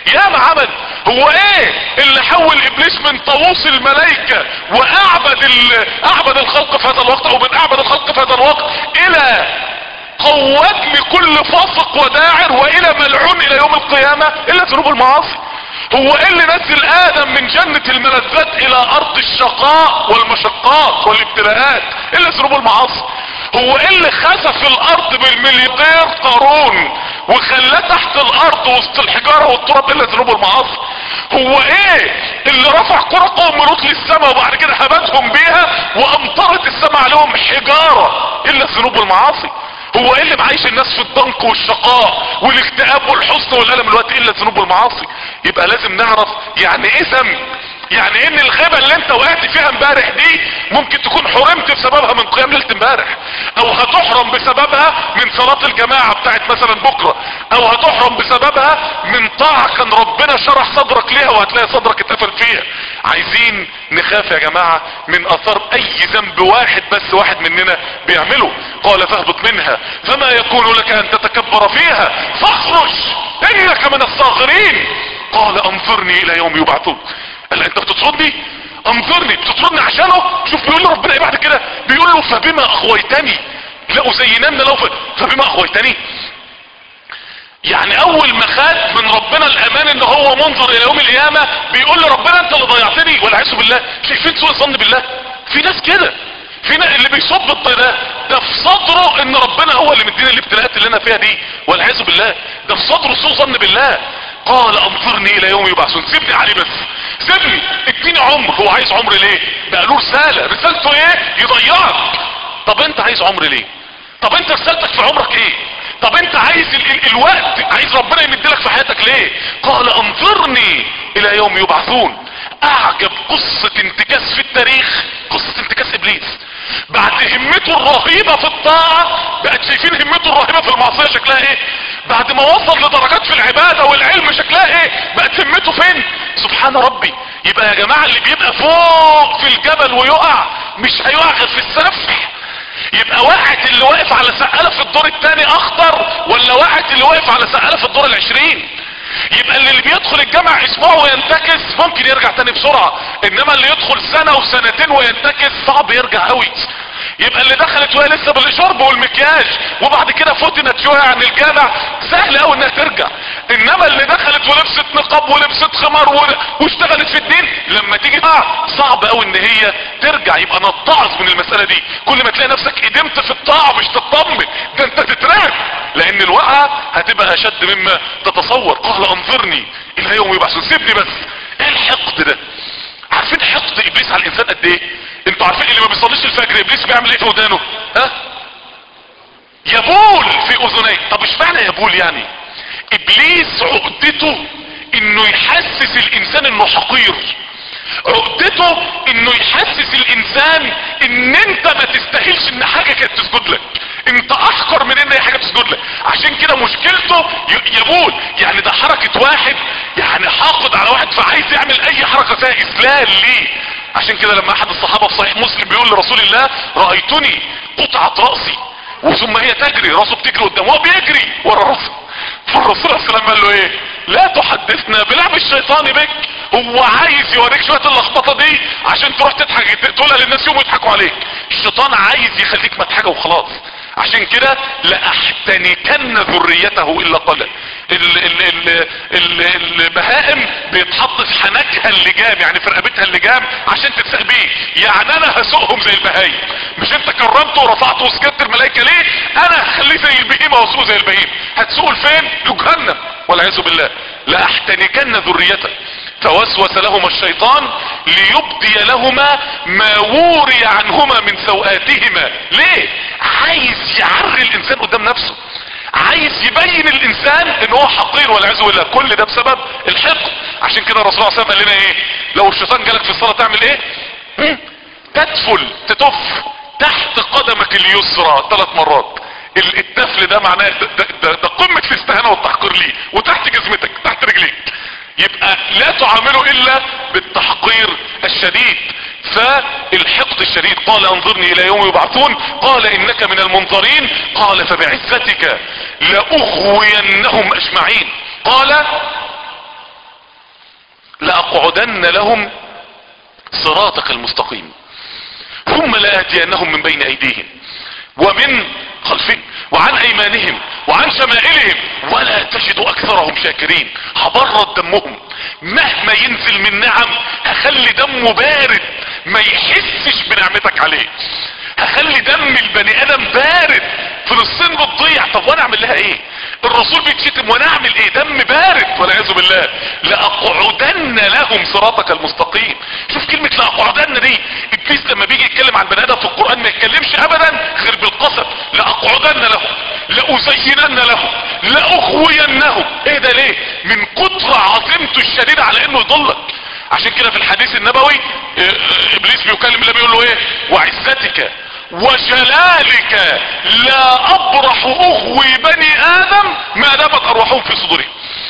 يا ما عمل هو ايه اللي حول ابليس من طاووس الملائكة واعبد ال... اعبد الخلق في هذا الوقت او من اعبد الخلق في هذا الوقت الى قوات لكل فاسق وداعر والى ملعون الى يوم القيامة الا ذنوب المعاصي هو ايه اللي نزل ادم من جنة الملذات الى ارض الشقاء والمشقات والابتلاءات الا ذنوب المعاصي هو ايه اللي خسف الارض بالملياردير قارون وخلاه تحت الارض وسط الحجارة والتراب الا ذنوب المعاصي هو ايه اللي رفع قرى قوم لوط للسماء وبعد كده هبتهم بيها وامطرت السماء عليهم حجارة الا ذنوب المعاصي هو ايه اللي معيش الناس في الضنك والشقاء والاكتئاب والحزن والالم الوقت الا ذنوب المعاصي يبقى لازم نعرف يعني ايه ذنب يعني ان الغيبة اللي انت وقعت فيها امبارح دي ممكن تكون حرمت بسببها من قيام ليلة امبارح او هتحرم بسببها من صلاة الجماعة بتاعت مثلا بكرة او هتحرم بسببها من طاعة كان ربنا شرح صدرك ليها وهتلاقي صدرك اتقفل فيها عايزين نخاف يا جماعة من اثار اي ذنب واحد بس واحد مننا بيعمله قال فاهبط منها فما يكون لك ان تتكبر فيها فاخرج انك من الصاغرين قال انظرني الى يوم يبعثون قال انت بتطردني انظرني بتطردني عشانه شوف بيقول له ربنا ايه بعد كده بيقول له فبما اغويتني لا زينن له فبما اغويتني يعني اول ما خد من ربنا الامان ان هو منظر الى يوم القيامة بيقول له ربنا انت اللي ضيعتني والعياذ بالله شايفين سوء الظن بالله في ناس كده في ناس اللي بيصب الطي ده ده في صدره ان ربنا هو اللي مدينا الابتلاءات اللي انا فيها دي والعياذ بالله ده في صدره سوء ظن بالله قال انظرني الى يوم يبعثون سيبني علي بس سيبني اديني عمر هو عايز عمر ليه ده قالوا رسالة رسالته ايه يضيعك طب انت عايز عمر ليه طب انت رسالتك في عمرك ايه طب انت عايز ال ال الوقت عايز ربنا يمدلك في حياتك ليه قال انظرني الى يوم يبعثون اعجب قصة انتكاس في التاريخ قصة انتكاس ابليس بعد همته الرهيبة في الطاعة بقت شايفين همته الرهيبة في المعصية شكلها ايه بعد ما وصل لدرجات في العبادة والعلم شكلها ايه بقت همته فين سبحان ربي يبقى يا جماعة اللي بيبقى فوق في الجبل ويقع مش هيقع غير في السفح يبقى وقعت اللي واقف على سقالة في الدور الثاني اخطر ولا وقعت اللي واقف على سقالة في الدور العشرين يبقى اللي بيدخل الجامع اسبوع وينتكس ممكن يرجع تاني بسرعة انما اللي يدخل سنة وسنتين وينتكس صعب يرجع قوي يبقى اللي دخلت وهي لسه بالشرب والمكياج وبعد كده فتنت شوية عن الجامع سهل قوي انها ترجع انما اللي دخلت ولبست نقاب ولبست خمار واشتغلت في الدين لما تيجي بقى صعب قوي ان هي ترجع يبقى نتعظ من المسألة دي كل ما تلاقي نفسك قدمت في الطاعة مش تطمن ده انت تترعب لان الوقعة هتبقى اشد مما تتصور قال انظرني الى يوم يبعثون سيبني بس ايه الحقد ده عارفين حقد ابليس على الانسان قد ايه انتوا عارفين اللي ما بيصليش الفجر ابليس بيعمل ايه في ودانه ها يبول في اذنيه طب ايش معنى يبول يعني ابليس عقدته انه يحسس الانسان انه حقير عقدته انه يحسس الانسان ان انت ما تستاهلش ان حاجة كانت تسجد لك انت احقر من ان اي حاجة تسجد لك عشان كده مشكلته يبول يعني ده حركة واحد يعني حاقد على واحد فعايز يعمل اي حركة فيها اسلال ليه عشان كده لما احد الصحابة في صحيح مسلم بيقول لرسول الله رأيتني قطعة رأسي وثم هي تجري راسه بتجري قدام وهو بيجري ورا راسه فالرسول صلى الله عليه وسلم قال له ايه لا تحدثنا بلعب الشيطان بك هو عايز يوريك شوية اللخبطة دي عشان تروح تضحك تقولها للناس يوم يضحكوا عليك الشيطان عايز يخليك مضحكة وخلاص عشان كده لاحتنكن ذريته الا قليل البهائم بيتحط في حنكها اللجام يعني في رقبتها اللجام عشان تتسق بيه يعني انا هسوقهم زي البهايم مش انت كرمته ورفعته وسكت الملائكة ليه انا هخليه زي البهيمة واسوقه زي البهيم هتسوقه لفين لجهنم والعياذ بالله لاحتنكن ذريته فوسوس لهما الشيطان ليبدي لهما ما وري عنهما من سوآتهما ليه عايز يعري الانسان قدام نفسه عايز يبين الانسان ان هو حقير والعياذ بالله كل ده بسبب الحقد عشان كده الرسول صلى الله عليه وسلم قال لنا ايه لو الشيطان جالك في الصلاه تعمل ايه هم؟ تدفل تتف تحت قدمك اليسرى ثلاث مرات التفل ده معناه ده, ده, ده, ده قمه الاستهانه والتحقير ليه وتحت جزمتك تحت رجليك يبقى لا تعامله الا بالتحقير الشديد فالحقد الشديد قال انظرني الى يوم يبعثون قال انك من المنظرين قال فبعزتك لاغوينهم اجمعين قال لاقعدن لهم صراطك المستقيم ثم لآتينهم من بين ايديهم ومن خلفهم وعن ايمانهم وعن شمائلهم ولا تجد اكثرهم شاكرين هبرد دمهم مهما ينزل من نعم هخلي دمه بارد ما يحسش بنعمتك عليه هخلي دم البني ادم بارد فلسطين بتضيع طب وانا اعمل لها ايه الرسول بيتشتم وانا اعمل ايه دم بارد والعياذ بالله لاقعدن لهم صراطك المستقيم شوف كلمة لاقعدن دي ابليس لما بيجي يتكلم عن بني ادم في القرآن ما يتكلمش ابدا غير بالقسم لاقعدن لهم لازينن لهم لاغوينهم ايه ده ليه من كتر عظيمته الشديدة على انه يضلك عشان كده في الحديث النبوي اه، اه، ابليس بيكلم النبي يقول له ايه وعزتك وجلالك لا ابرح اغوي بني ادم ما دامت ارواحهم في صدورهم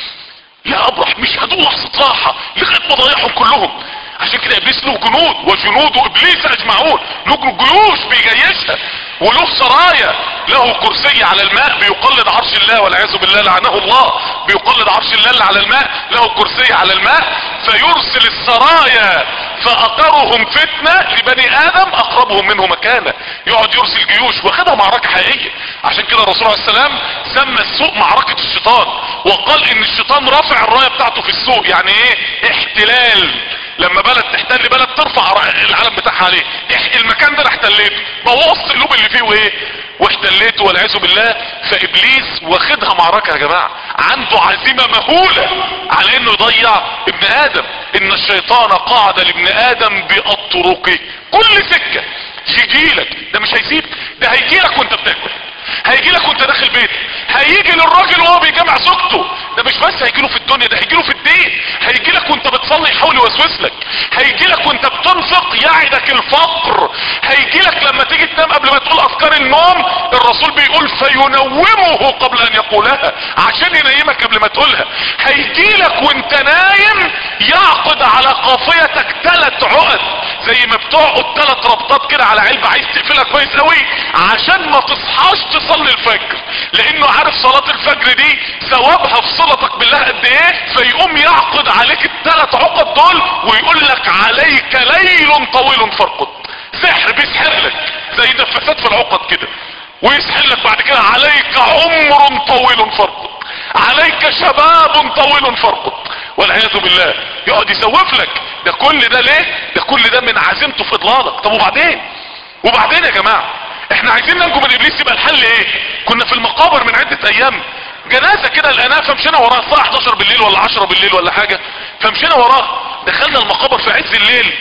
لا ابرح مش هدول لحظة راحة لغاية ما ضيعهم كلهم عشان كده ابليس له جنود وجنود ابليس اجمعون له جيوش بيجيشها وله سرايا له كرسي على الماء بيقلد عرش الله والعياذ بالله لعنه الله بيقلد عرش الله اللي على الماء له كرسي على الماء فيرسل السرايا فاقرهم فتنة لبني ادم اقربهم منه مكانة يقعد يرسل جيوش واخدها معركة حقيقية عشان كده الرسول عليه السلام سمى السوق معركة الشيطان وقال ان الشيطان رافع الراية بتاعته في السوق يعني ايه احتلال لما بلد تحتل بلد ترفع العلم بتاعها عليه إح- المكان ده انا احتليته بوظت القلوب اللي فيه وايه واحتليته والعياذ بالله فابليس واخدها معركة يا جماعة عنده عزيمة مهولة على انه يضيع ابن ادم ان الشيطان قاعد لابن ادم بالطرق كل سكة يجيلك ده مش هيسيب ده هيجيلك وانت بتاكل هيجيلك وانت داخل بيت هيجي للراجل وهو بيجمع زوجته ده مش بس هيجيله في الدنيا ده هيجيله في الدين هيجيلك وانت بتصلي يحاول يوسوس لك هيجيلك وانت بتنفق يعدك الفقر هيجيلك لما تيجي تنام قبل ما تقول اذكار النوم الرسول بيقول فينومه قبل ان يقولها عشان ينيمك قبل ما تقولها هيجيلك وانت نايم يعقد على قافيتك ثلاث عقد زي ما بتعقد ثلاث ربطات كده على علبة عايز تقفلها كويس قوي عشان ما تصحاش تصلي الفجر لانه عارف صلاة الفجر دي ثوابها في صلتك بالله قد ايه فيقوم يعقد عليك الثلاث عقد دول ويقول لك عليك ليل طويل فارقد سحر بيسحر لك زي نفسات في العقد كده ويسحر لك بعد كده عليك عمر طويل فارقد عليك شباب طويل فارقد والعياذ بالله يقعد يسوف لك ده كل ده ليه ده كل ده من عزيمته في اضلالك طب وبعدين وبعدين يا جماعة احنا عايزين ننجو من ابليس يبقى الحل ايه كنا في المقابر من عدة ايام جنازة كده لقيناها فمشينا وراها الساعة 11 بالليل ولا 10 بالليل ولا حاجة فمشينا وراها دخلنا المقابر في عز الليل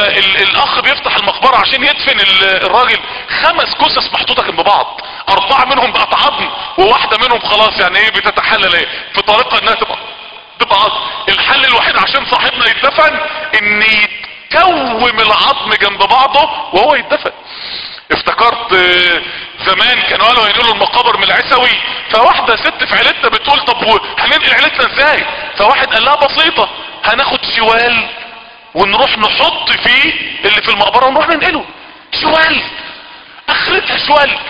فالاخ بيفتح المقبرة عشان يدفن ال- الراجل خمس جثث محطوطة جنب بعض اربعة منهم بقت عظم وواحدة منهم خلاص يعني ايه بتتحلل ايه في طريقة انها تبقى تبقى عظم الحل الوحيد عشان صاحبنا يتدفن ان يتكوم العظم جنب بعضه وهو يتدفن افتكرت آه، زمان كانوا قالوا هينقلوا المقابر من العسوي فواحدة ست في عيلتنا بتقول طب و- هننقل عيلتنا ازاي فواحد قال لها بسيطة هناخد شوال ونروح نحط فيه اللي في المقبرة ونروح ننقله شوال اخرتها شوال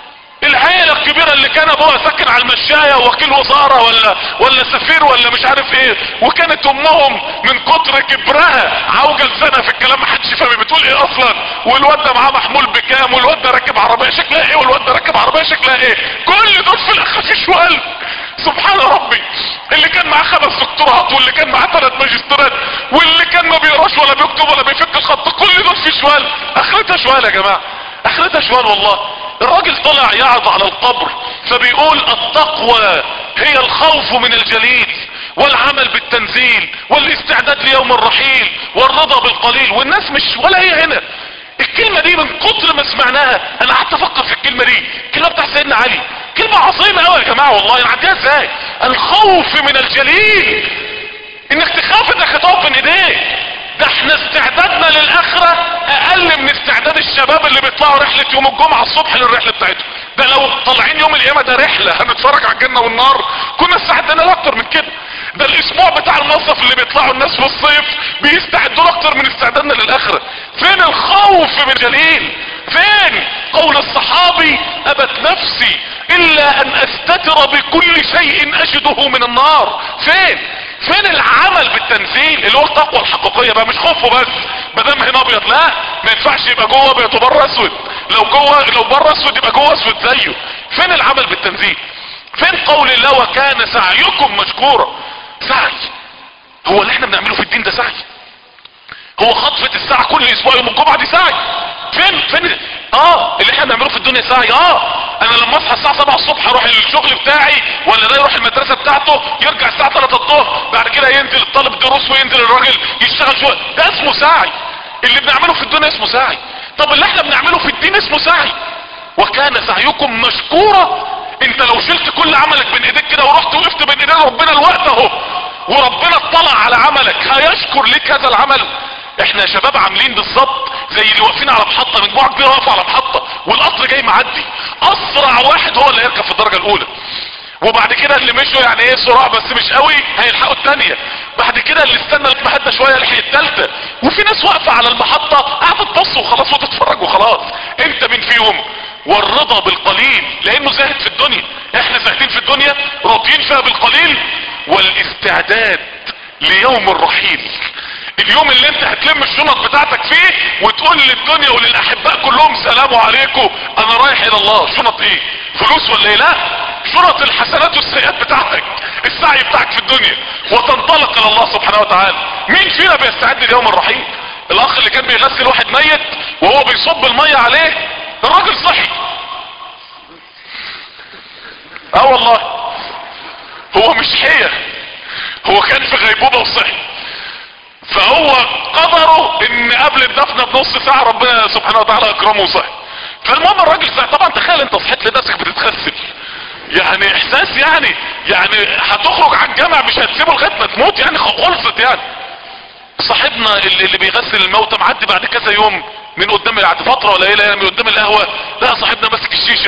العيلة الكبيرة اللي كان ابوها ساكن على المشاية وكيل وزارة ولا ولا سفير ولا مش عارف ايه وكانت امهم من كتر كبرها عوجة لسانها في الكلام محدش فاهم بتقول ايه اصلا والواد ده معاه محمول بكام والواد ده راكب عربية شكلها ايه والواد ده راكب عربية شكلها ايه كل دول في الاخر في شوال سبحان ربي اللي كان معاه خمس دكتورات واللي كان معاه ثلاث ماجستيرات واللي كان ما بيقراش ولا بيكتب ولا بيفك الخط كل دول في شوال اخرتها شوال يا جماعة اخرتها شوال والله الراجل طلع يعظ على القبر فبيقول التقوى هي الخوف من الجليل والعمل بالتنزيل والاستعداد ليوم الرحيل والرضا بالقليل والناس مش ولا هي هنا الكلمة دي من كتر ما سمعناها انا قعدت افكر في الكلمة دي الكلمة بتاع سيدنا علي كلمة عظيمة قوي يا جماعة والله نعديها ازاي الخوف من الجليل انك تخاف انك هتقف بين ايديه ده احنا استعدادنا للاخرة اقل من استعداد الشباب اللي بيطلعوا رحلة يوم الجمعة الصبح للرحلة بتاعتهم ده لو طالعين يوم القيامة ده رحلة هنتفرج على الجنة والنار كنا استعدنا له اكتر من كده ده الاسبوع بتاع المصيف اللي بيطلعوا الناس في الصيف بيستعدوا له اكتر من استعدادنا للاخرة فين الخوف من جليل فين قول الصحابي ابت نفسي الا ان استتر بكل شيء اجده من النار فين فين العمل بالتنزيل اللي هو التقوى الحقيقية بقى مش خوفه بس مادام هنا ابيض لا ما ينفعش يبقى جوه ابيض وبره اسود لو جوه لو بره اسود يبقى جوه اسود زيه فين العمل بالتنزيل فين قول الله وكان سعيكم مشكورا سعي هو اللي احنا بنعمله في الدين ده سعي هو خطفة الساعة كل اسبوع يوم الجمعة دي سعي فين فين اه اللي احنا بنعمله في الدنيا سعي اه انا لما اصحى الساعة 7 الصبح اروح الشغل بتاعي ولا ده يروح المدرسة بتاعته يرجع الساعة 3 الظهر بعد كده ينزل الطالب دروس وينزل الراجل يشتغل شوية ده اسمه سعي اللي بنعمله في الدنيا اسمه سعي طب اللي احنا بنعمله في الدين اسمه سعي وكان سعيكم مشكورا انت لو شلت كل عملك بين ايديك كده ورحت وقفت بين ايدين ربنا الوقت اهو وربنا اطلع على عملك هيشكر ليك هذا العمل احنا يا شباب عاملين بالظبط زي اللي واقفين على محطة مجموعة كبيرة واقفة على محطة والقطر جاي معدي اسرع واحد هو اللي هيركب في الدرجة الاولى وبعد كده اللي مشوا يعني ايه سرعة بس مش قوي هيلحقوا التانية بعد كده اللي استنى المحدة شوية يلحق التالتة وفي ناس واقفة على المحطة قاعدة تبص وخلاص وتتفرج وخلاص انت مين فيهم والرضا بالقليل لانه زاهد في الدنيا احنا زاهدين في الدنيا راضيين فيها بالقليل والاستعداد ليوم الرحيل اليوم اللي انت هتلم الشنط بتاعتك فيه وتقول للدنيا وللاحباء كلهم سلام عليكم انا رايح الى الله شنط ايه فلوس ولا ايه لا شنط الحسنات والسيئات بتاعتك السعي بتاعك في الدنيا وتنطلق الى الله سبحانه وتعالى مين فينا بيستعد ليوم الرحيل الاخ اللي كان بيغسل واحد ميت وهو بيصب المية عليه الراجل صحي اه والله هو مش حية هو كان في غيبوبة وصحي فهو قدره ان قبل الدفنة بنص ساعة ربنا سبحانه وتعالى اكرمه وصحي فالمهم الراجل صحي طبعا تخيل انت صحيت لنفسك بتتغسل يعني احساس يعني يعني هتخرج عن الجامع مش هتسيبه لغايه ما تموت يعني خلصت يعني صاحبنا اللي, اللي بيغسل الموتى معدي بعد كذا يوم من قدام بعد فتره قليله يعني من قدام القهوه لا صاحبنا ماسك الشيشه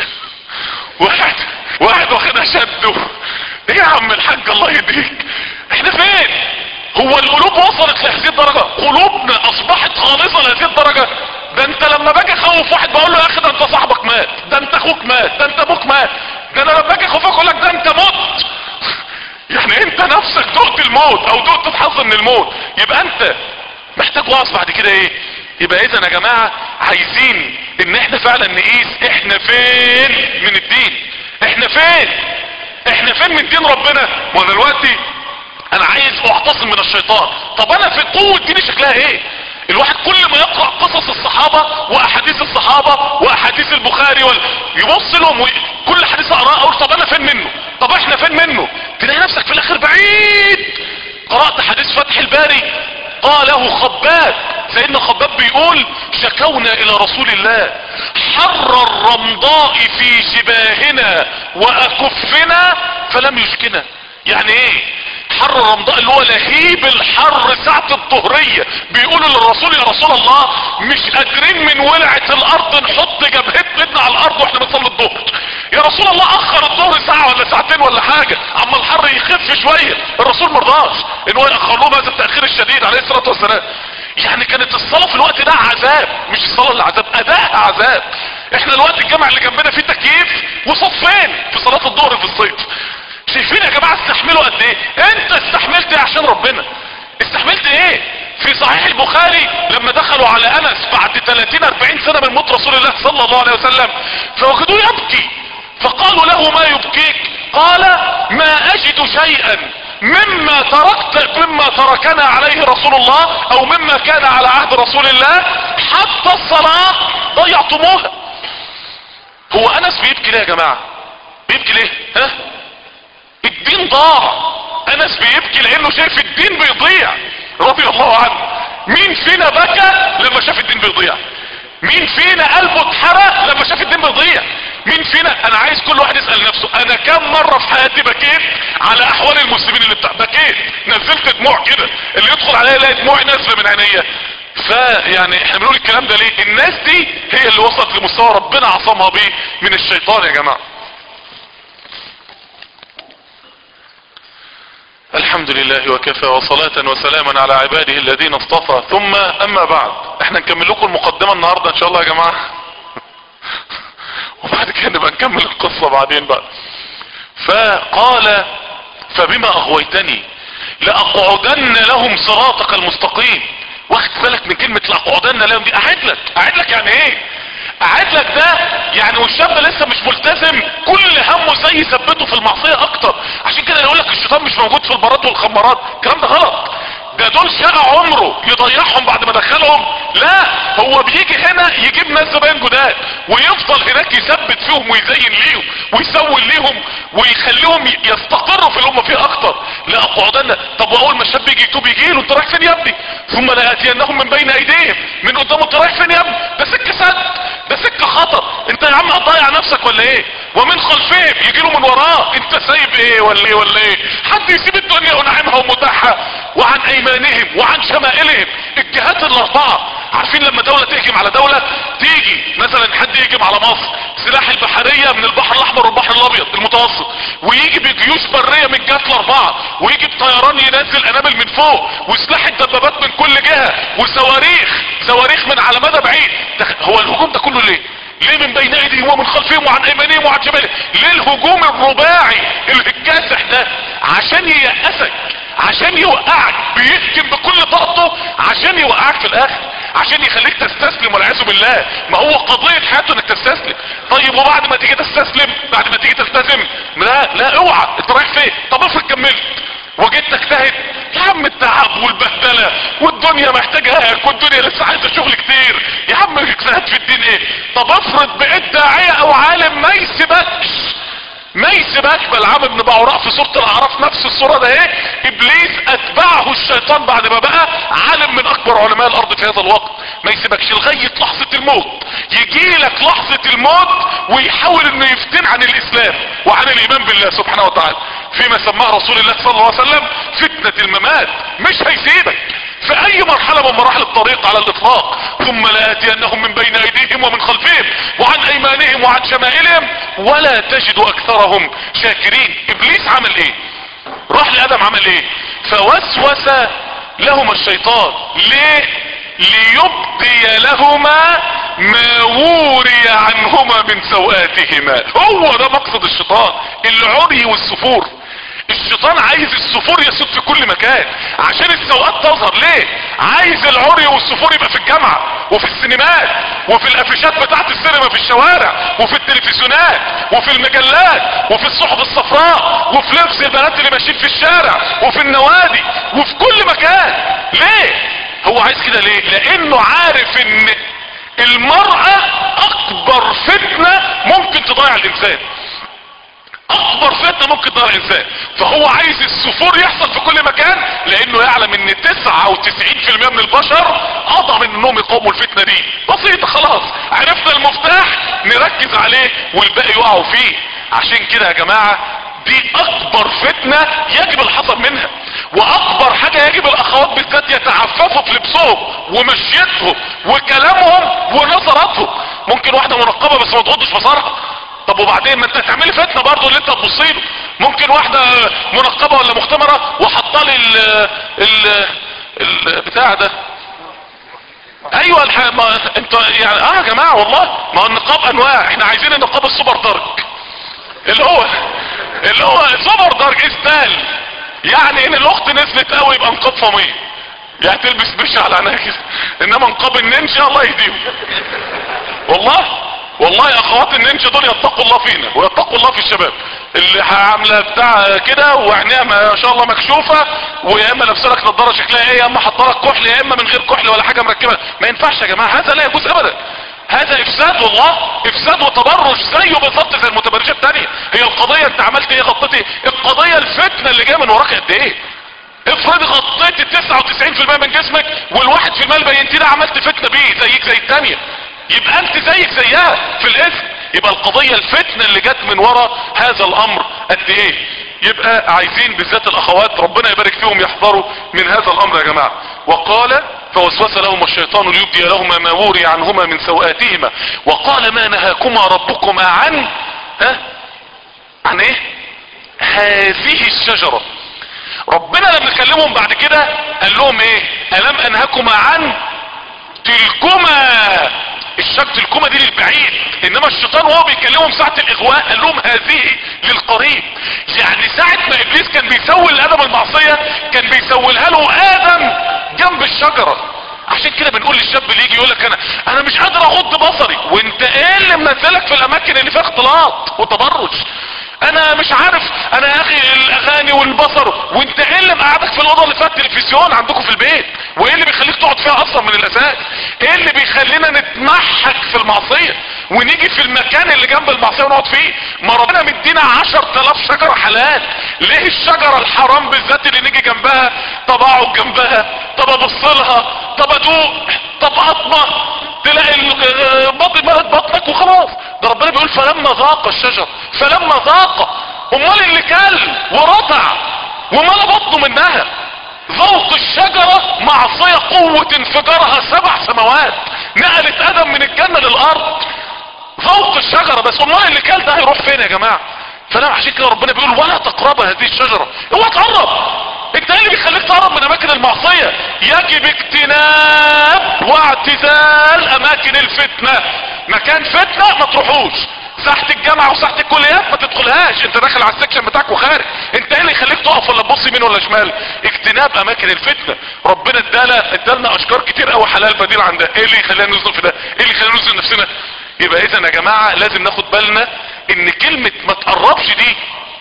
واحد واحد واخدها شده ايه يا عم الحاج الله يهديك احنا فين هو القلوب وصلت لهذه الدرجه قلوبنا اصبحت خالصه لهذه الدرجه ده انت لما باجي اخوف واحد بقول له يا اخي ده انت صاحبك مات ده انت اخوك مات ده انت ابوك مات ده انا لما باجي اخوفك اقول لك ده انت مت يعني انت نفسك دقت الموت او دقت الحظ من الموت يبقى انت محتاج وعظ بعد كده ايه يبقى اذا يا جماعة عايزين ان احنا فعلا نقيس احنا فين من الدين احنا فين احنا فين من دين ربنا وانا دلوقتي انا عايز اعتصم من الشيطان طب انا في قوة ديني شكلها ايه الواحد كل ما يقرأ قصص الصحابة واحاديث الصحابة واحاديث البخاري وال... يبص لهم و... كل حديث اقراه اقول طب انا فين منه طب احنا فين منه تلاقي نفسك في الاخر بعيد قرأت حديث فتح الباري قاله خباب سيدنا خباب بيقول شكونا الى رسول الله حر الرمضاء في جباهنا واكفنا فلم يشكنا يعني ايه حر الرمضاء اللي هو لهيب الحر ساعة الظهرية بيقولوا للرسول يا رسول الله مش قادرين من ولعة الارض نحط جبهتنا على الارض واحنا بنصلي الظهر يا رسول الله اخر الظهر ساعة ولا ساعتين ولا حاجة اما الحر يخف شوية الرسول مرضاش ان هو يأخر لهم هذا التأخير الشديد عليه الصلاة والسلام يعني كانت الصلاة في الوقت ده عذاب مش الصلاة اللي عذاب اداء عذاب احنا الوقت الجامع اللي جنبنا فيه تكييف وصفين في صلاة الظهر في الصيف شايفين يا جماعة استحملوا قد ايه انت استحملت ايه عشان ربنا استحملت ايه في صحيح البخاري لما دخلوا على انس بعد 30 40 سنة من موت رسول الله صلى الله عليه وسلم فوجدوه يبكي فقالوا له ما يبكيك قال ما اجد شيئا مما تركت مما تركنا عليه رسول الله او مما كان على عهد رسول الله حتى الصلاة ضيعتموها هو انس بيبكي ليه يا جماعة بيبكي ليه ها الدين ضاع انس بيبكي لانه شايف الدين بيضيع رضي الله عنه مين فينا بكى لما شاف الدين بيضيع مين فينا قلبه اتحرق لما شاف الدين بيضيع مين فينا انا عايز كل واحد يسأل نفسه انا كم مرة في حياتي بكيت على احوال المسلمين اللي بتاع بكيت نزلت دموع كده اللي يدخل عليا يلاقي دموعي نازله من عينيا فيعني احنا بنقول الكلام ده ليه الناس دي هي اللي وصلت لمستوى ربنا عصمها بيه من الشيطان يا جماعه الحمد لله وكفى وصلاة وسلاما على عباده الذين اصطفى ثم اما بعد احنا نكمل لكم المقدمة النهاردة ان شاء الله يا جماعة وبعد كده نبقى نكمل القصة بعدين بقى فقال فبما اغويتني لاقعدن لهم صراطك المستقيم واخد بالك من كلمة لاقعدن لهم دي اعد لك اعد لك يعني ايه اعد لك ده يعني والشاب لسه مش ملتزم كل همه زي يثبته في المعصية اكتر عشان كده يقول لك الشيطان مش موجود في البارات والخمارات الكلام ده غلط ده دول شقى عمره يضيعهم بعد ما دخلهم لا هو بيجي هنا يجيب ناس زباين جداد ويفضل هناك يثبت فيهم ويزين ليهم ويسول ليهم ويخليهم يستقروا في اللي هم فيه اكتر لا اقعدن طب واول ما الشاب يجي يتوب يجي له انت رايح فين يا ابني ثم لا ياتينهم من بين ايديهم من قدامه انت رايح فين يا ابني ده سكه سد ده سكه خطر انت يا عم هتضيع نفسك ولا ايه ومن خلفهم يجي له من وراه انت سايب ايه ولا ايه ولا ايه حد يسيب الدنيا ونعمها ومتاحها وعن ايمانهم وعن شمائلهم الجهات الاربعه عارفين لما دولة تهجم على دولة تيجي مثلا حد يهجم على مصر سلاح البحرية من البحر الاحمر والبحر الابيض المتوسط ويجي بجيوش برية من الجهات الاربعة ويجي بطيران ينزل انابل من فوق وسلاح الدبابات من كل جهة وصواريخ صواريخ من على مدى بعيد هو الهجوم ده كله ليه ليه من بين ايديهم ومن خلفهم وعن ايمانهم وعن شمالهم ليه الهجوم الرباعي الكاسح ده عشان ييأسك عشان يوقعك بيهجم بكل طاقته عشان يوقعك في الاخر عشان يخليك تستسلم والعياذ بالله ما هو قضية حياته انك تستسلم طيب وبعد ما تيجي تستسلم بعد ما تيجي تلتزم لا لا اوعى انت رايح فين طب افرض كملت وجيت تجتهد يا عم التعب والبهدله والدنيا محتاجاك والدنيا لسه عايزه شغل كتير يا عم اجتهد في الدين ايه طب افرض بقيت داعيه او عالم ما يسيبكش ما يسيبكش بلعام ابن بعوراء في سوره الاعراف نفس الصوره ده ايه ابليس اتبعه الشيطان بعد ما بقى عالم من اكبر علماء الارض في هذا الوقت ما يسيبكش لغايه لحظه الموت يجي لك لحظه الموت ويحاول انه يفتن عن الاسلام وعن الايمان بالله سبحانه وتعالى فيما سماه رسول الله صلى الله عليه وسلم فتنه الممات مش هيسيبك في اي مرحلة من مراحل الطريق على الاطلاق ثم لاتينهم من بين ايديهم ومن خلفهم وعن ايمانهم وعن شمائلهم ولا تجد اكثرهم شاكرين ابليس عمل ايه راح لادم عمل ايه فوسوس لهما الشيطان ليه ليبدي لهما ما وري عنهما من سوآتهما هو ده مقصد الشيطان العري والسفور الشيطان عايز السفور يسود في كل مكان عشان السوءات تظهر ليه عايز العري والسفور يبقى في الجامعة وفي السينمات وفي الافيشات بتاعت السينما في الشوارع وفي التلفزيونات وفي المجلات وفي الصحف الصفراء وفي لبس البنات اللي ماشيين في الشارع وفي النوادي وفي كل مكان ليه هو عايز كده ليه لانه عارف ان المرأة اكبر فتنة ممكن تضيع الانسان اكبر فتنة ممكن تضيع الانسان فهو عايز السفور يحصل في كل مكان لانه يعلم ان 99% من البشر قضى من انهم يقاوموا الفتنة دي بسيطة خلاص عرفنا المفتاح نركز عليه والباقي يقعوا فيه عشان كده يا جماعة دي اكبر فتنة يجب الحذر منها واكبر حاجة يجب الاخوات بالذات يتعففوا في لبسهم ومشيتهم وكلامهم ونظراتهم ممكن واحدة منقبة بس ما تغضش بصرها طب وبعدين ما انت هتعملي فتنه برضه اللي انت تبصي له ممكن واحده منقبه ولا مختمره وحاطه لي ال ال البتاع ده ايوه الح... ما انت يعني اه يا جماعه والله ما هو النقاب انواع احنا عايزين النقاب السوبر دارك اللي هو اللي هو سوبر دارك استال يعني ان الاخت نزلت قوي يبقى نقاب فميه يعني تلبس بش على عينيها انما نقاب النينجا الله يهديهم والله والله يا اخوات النينجا دول يتقوا الله فينا ويتقوا الله في الشباب اللي عامله بتاع كده وعينيها ما شاء الله مكشوفه ويا اما لابسه لك نضاره شكلها ايه يا اما حاطه لك كحل يا اما من غير كحل ولا حاجه مركبه ما ينفعش يا جماعه هذا لا يجوز ابدا هذا افساد والله افساد وتبرج زيه بالظبط زي المتبرجه الثانيه هي القضيه انت عملت ايه غطيتي القضيه الفتنه اللي جايه من وراك قد ايه افرض غطيت ال 99% من جسمك والواحد في المال بينتي ده عملت فتنه بيه زيك زي الثانيه يبقى انت زيك زيها في الاسم يبقى القضية الفتنة اللي جت من وراء هذا الامر قد ايه يبقى عايزين بالذات الاخوات ربنا يبارك فيهم يحذروا من هذا الامر يا جماعة وقال فوسوس لهما الشيطان ليبدي لهما ما وري عنهما من سوآتهما وقال ما نهاكما ربكما عن ها عن ايه هذه الشجرة ربنا لما كلمهم بعد كده قال لهم ايه الم انهكما عن تلكما الشك الكومة دي للبعيد انما الشيطان وهو بيكلمهم ساعة الاغواء قال لهم هذه للقريب يعني ساعة ما ابليس كان بيسوي لادم المعصية كان شجرة عشان كده بنقول للشاب اللي يجي يقول لك انا انا مش قادر اغض بصري وانت ايه اللي منزلك في الاماكن اللي فيها اختلاط وتبرج انا مش عارف انا يا اخي الاغاني والبصر وانت ايه اللي مقعدك في الاوضه اللي فيها التلفزيون عندكم في البيت وايه اللي بيخليك تقعد فيها اصلا من الاساس ايه اللي بيخلينا نتمحك في المعصيه ونيجي في المكان اللي جنب المعصيه ونقعد فيه ما ربنا مدينا عشر تلاف شجره حلال ليه الشجره الحرام بالذات اللي نيجي جنبها طب اقعد جنبها طب ابص لها طب ادوق طب اطمع تلاقي البطن ملت بطنك وخلاص ده ربنا بيقول فلما ذاق الشجر فلما ذاق امال اللي كل ورضع وملا بطنه منها ذوق الشجرة معصية قوة انفجارها سبع سماوات نقلت ادم من الجنة للارض ذوق الشجرة بس امال اللي كل ده هيروح فين يا جماعة فلا عشان كده ربنا بيقول ولا تقرب هذه الشجرة اوعى تقرب انت ايه اللي بيخليك تقرب من اماكن المعصية يجب اجتناب واعتزال اماكن الفتنة مكان فتنة ما تروحوش ساحة الجامعة وساحة الكليات ما تدخلهاش انت داخل على السكشن بتاعك وخارج انت ايه اللي يخليك تقف ولا تبص يمين ولا شمال اجتناب اماكن الفتنة ربنا ادانا ادالنا اشكار كتير قوي حلال بديل عن ده ايه اللي يخلينا ننزل في ده ايه اللي يخلينا ننزل نفسنا يبقى اذا يا جماعة لازم ناخد بالنا ان كلمة ما تقربش دي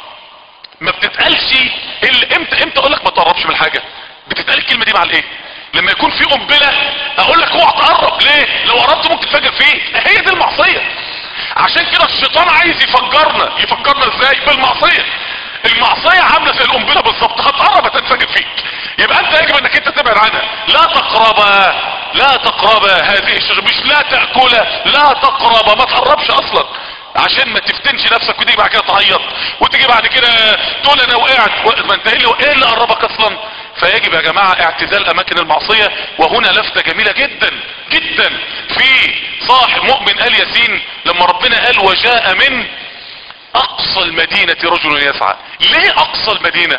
ما بتتقالش الا امتى امتى اقول لك ما تقربش من الحاجة بتتقال الكلمة دي مع الايه لما يكون في قنبلة اقول لك اوعى تقرب ليه لو قربت ممكن تفجر فيك هي دي المعصية عشان كده الشيطان عايز يفجرنا يفجرنا ازاي بالمعصية المعصية عاملة زي القنبلة بالظبط هتقرب هتنفجر فيك يبقى انت يجب انك انت تبعد عنها لا تقربا لا تقربا هذه الشجرة مش لا تأكلها لا تقربا ما تقربش اصلا عشان ما تفتنش نفسك وتيجي بعد كده تعيط وتيجي بعد كده تقول انا وقعت ما انت ايه اللي ايه اللي قربك اصلا فيجب يا جماعة اعتزال اماكن المعصية وهنا لفتة جميلة جدا جدا في صاحب مؤمن ال ياسين لما ربنا قال وجاء من اقصى المدينة رجل يسعى ليه اقصى المدينة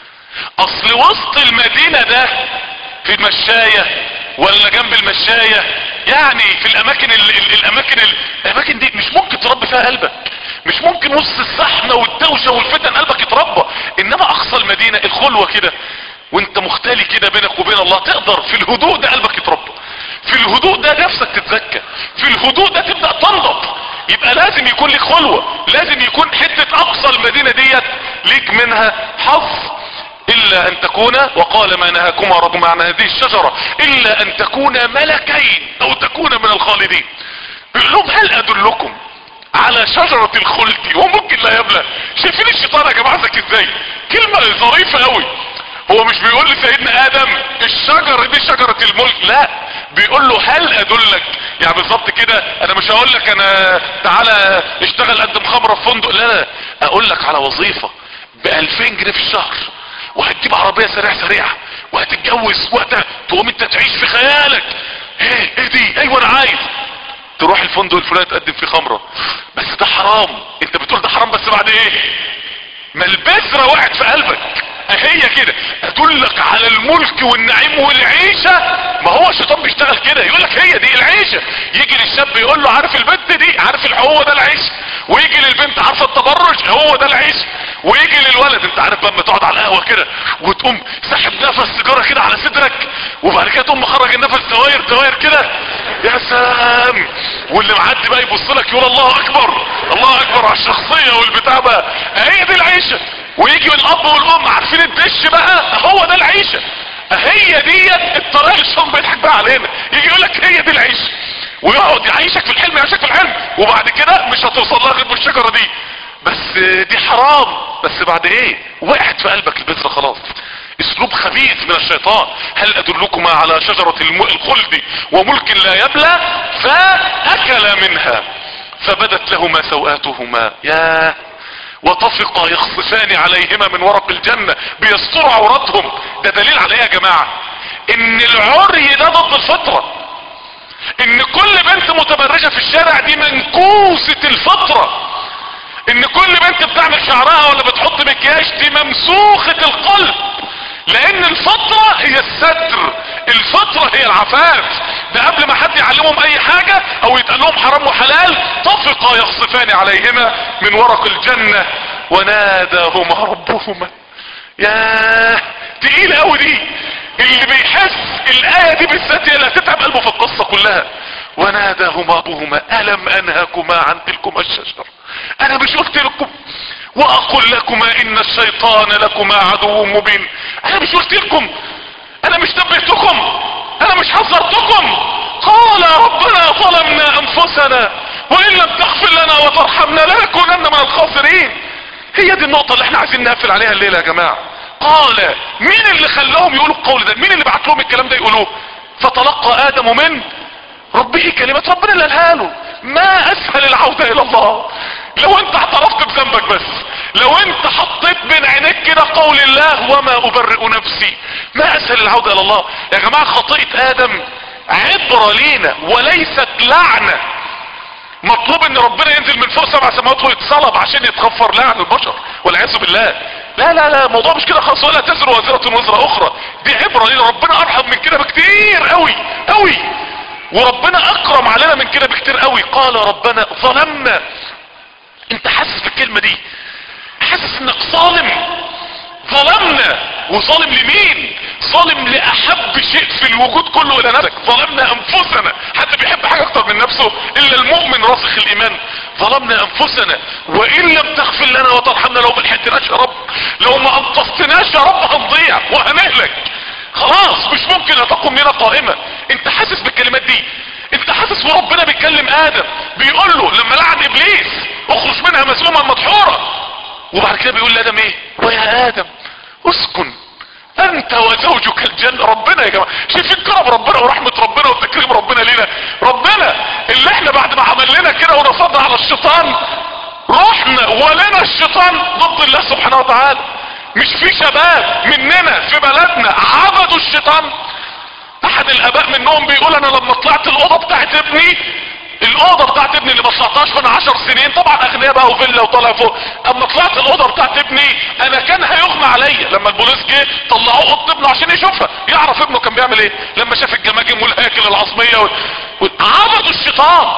اصل وسط المدينة ده في المشاية ولا جنب المشاية يعني في الاماكن ال ال الاماكن ال الاماكن دي مش ممكن تربي فيها قلبك مش ممكن وسط الزحمة والدوشة والفتن قلبك يتربى انما اقصى المدينة الخلوة كده وانت مختلي كده بينك وبين الله تقدر في الهدوء ده قلبك يتربى في الهدوء ده نفسك تتزكى في الهدوء ده تبدأ تنضب يبقى لازم يكون لك خلوة لازم يكون حتة اقصى المدينة ديت ليك منها حظ الا ان تكون وقال ما نهاكما ربما عن هذه الشجرة الا ان تكونا ملكين او تكون من الخالدين بيقول لهم هل ادلكم على شجرة الخلد وممكن لا يبلى شايفين الشيطان يا جماعة ذكي ازاي كلمة ظريفة قوي هو مش بيقول لسيدنا ادم الشجرة دي شجرة الملك لا بيقول له هل ادلك يعني بالظبط كده انا مش هقول لك انا تعالى اشتغل قدم خمرة في فندق لا لا اقول لك على وظيفة ب 2000 جنيه في الشهر وهتجيب عربية سريع سريعة وهتتجوز وقتها تقوم انت تعيش في خيالك ايه ايه دي ايوه انا عايز تروح الفندق الفلاني تقدم فيه خمرة بس ده حرام انت بتقول ده حرام بس بعد ايه ما البذرة وقعت في قلبك هي كده ادلك على الملك والنعيم والعيشة ما هو الشيطان بيشتغل كده يقول لك هي دي العيشة يجي للشاب يقول له عارف البنت دي عارف هو ده العيش ويجي للبنت عارفه التبرج هو ده العيش ويجي للولد انت عارف لما تقعد على القهوه كده وتقوم ساحب نفس سيجاره كده على صدرك وبعد كده تقوم مخرج النفس دواير دواير كده يا سلام واللي معدي بقى يبص لك يقول الله اكبر الله اكبر على الشخصيه والبتاع بقى هي دي العيشه ويجي الاب والام عارفين الدش بقى هو ده العيشه هي ديت الطريقه اللي الشيطان بيضحك بقى علينا يجي يقول لك هي دي العيشه ويقعد يعيشك في الحلم يعيشك في الحلم وبعد كده مش هتوصل لها غير بالشجره دي بس دي حرام بس بعد ايه وقعت في قلبك البذره خلاص اسلوب خبيث من الشيطان هل ادلكما على شجرة الخلد وملك لا يبلى فاكل منها فبدت لهما سوآتهما يا وطفقا يخصفان عليهما من ورق الجنة بيستروا عوراتهم ده دليل على ايه يا جماعة ان العري ده ضد الفطرة ان كل بنت متبرجة في الشارع دي منكوسة الفطرة ان كل بنت بتعمل شعرها ولا بتحط مكياج دي ممسوخة القلب لان الفطرة هي الستر الفطرة هي العفاف ده قبل ما حد يعلمهم اي حاجة او يتقال لهم حرام وحلال طفقا يخصفان عليهما من ورق الجنة وناداهما ربهما ياه تقيل قوي دي اللي بيحس الايه دي بالذات هي اللي هتتعب قلبه في القصه كلها وناداهما ابوهما الم انهاكما عن تلكما الشجره انا مش قلت لكم واقول لكما ان الشيطان لكما عدو مبين انا مش قلت لكم انا مش نبهتكم انا مش حذرتكم قال ربنا ظلمنا انفسنا وان لم تغفر لنا وترحمنا لنكونن من الخاسرين هي دي النقطة اللي احنا عايزين نقفل عليها الليلة يا جماعة قال مين اللي خلاهم يقولوا القول ده مين اللي بعت لهم الكلام ده يقولوه فتلقى ادم من ربه كلمة ربنا اللي قالها له ما اسهل العودة الى الله لو انت اعترفت بذنبك بس لو انت حطيت بين عينيك كده قول الله وما ابرئ نفسي ما اسهل العودة الى الله يا جماعة خطيئة ادم عبرة لينا وليست لعنة مطلوب ان ربنا ينزل من فوق سبع سماوات ويتصلب عشان يتغفر لعن البشر والعياذ بالله لا لا لا الموضوع مش كده خالص ولا تزر وازرة وزر اخرى دي عبرة لينا ربنا ارحم من كده بكتير قوي قوي وربنا اكرم علينا من كده بكتير قوي قال ربنا ظلمنا انت حاسس بالكلمة دي حاسس انك ظالم ظلمنا وظالم لمين ظالم لاحب شيء في الوجود كله الى نفسك ظلمنا انفسنا حد بيحب حاجة اكتر من نفسه الا المؤمن راسخ الايمان ظلمنا انفسنا وان لم تغفر لنا وترحمنا لو ما لحقتناش يا رب لو ما انقذتناش يا رب هنضيع وهنهلك خلاص مش ممكن هتقوم لنا قائمة انت حاسس بالكلمات دي انت حاسس وربنا بيتكلم ادم بيقول له لما لعن ابليس اخرج منها مسؤوما مدحورا وبعد كده بيقول لادم ايه ويا ادم اسكن انت وزوجك الجنة ربنا يا جماعة شايفين كرم ربنا ورحمة ربنا وتكريم ربنا لينا ربنا اللي احنا بعد ما عمل لنا كده ونصدنا على الشيطان رحنا ولنا الشيطان ضد الله سبحانه وتعالى مش في شباب مننا في بلدنا عبدوا الشيطان احد الاباء منهم بيقول انا لما طلعت الاوضه بتاعت ابني الاوضه بتاعت ابني اللي ما طلعتهاش من عشر سنين طبعا اغنياء بقى وفيلا وطالع فوق اما طلعت الاوضه بتاعت ابني انا كان هيغمى عليا لما البوليس جه طلعوه اوضه ابنه عشان يشوفها يعرف ابنه كان بيعمل ايه لما شاف الجماجم والهاكل العظميه و... عبدوا الشيطان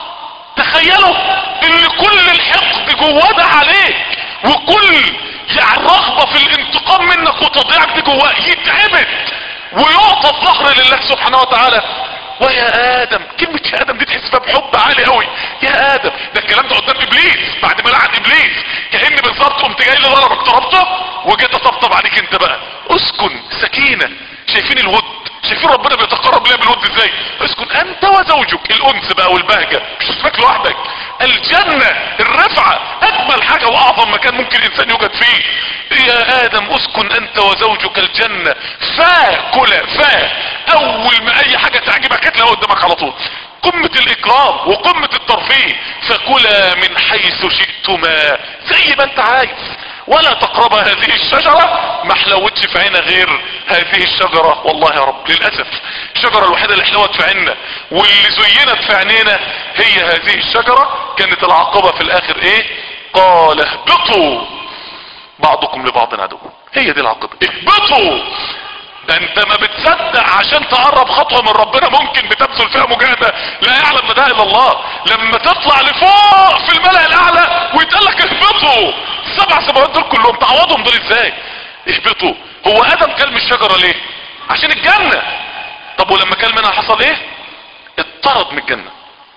تخيلوا ان كل الحقد جواه ده عليك وكل يعني الرغبه في الانتقام منك وتضييعك دي جواه يتعبد ويعطى الظهر لله سبحانه وتعالى ويا ادم كلمة يا ادم دي تحس فيها بحب عالي قوي يا ادم ده الكلام ده قدام ابليس بعد ما لعن ابليس كأن بالظبط قمت جاي لي ضربك ضربته وجيت اطبطب عليك انت بقى اسكن سكينة شايفين الود شايفين ربنا بيتقرب ليه بالود ازاي اسكن انت وزوجك الانس بقى والبهجة مش اسمك لوحدك الجنة الرفعة اجمل حاجة واعظم مكان ممكن الانسان يوجد فيه يا ادم اسكن انت وزوجك الجنة فاكل فا اول ما اي حاجة تعجبك هتلاقيها قدامك على طول قمة الاكرام وقمة الترفيه فكلا من حيث شئتما زي ما انت عايز ولا تقرب هذه الشجرة ما حلوتش في عينا غير هذه الشجرة والله يا رب للأسف الشجرة الوحيدة اللي حلوت في عيننا واللي زينت في عينينا هي هذه الشجرة كانت العاقبة في الاخر ايه قال اهبطوا بعضكم لبعض عدو هي دي العاقبة اهبطوا ده انت ما بتصدق عشان تقرب خطوة من ربنا ممكن بتبذل فيها مجاهدة لا يعلم مدى الا الله لما تطلع لفوق في الملأ الاعلى ويتقال لك اهبطوا السبع سماوات دول كلهم تعوضهم دول ازاي اهبطوا هو ادم كل من الشجرة ليه عشان الجنة طب ولما كل منها حصل ايه اطرد من الجنة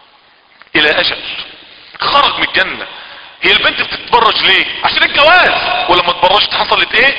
الى اجل خرج من الجنة هي البنت بتتبرج ليه عشان الجواز ولما اتبرجت حصلت ايه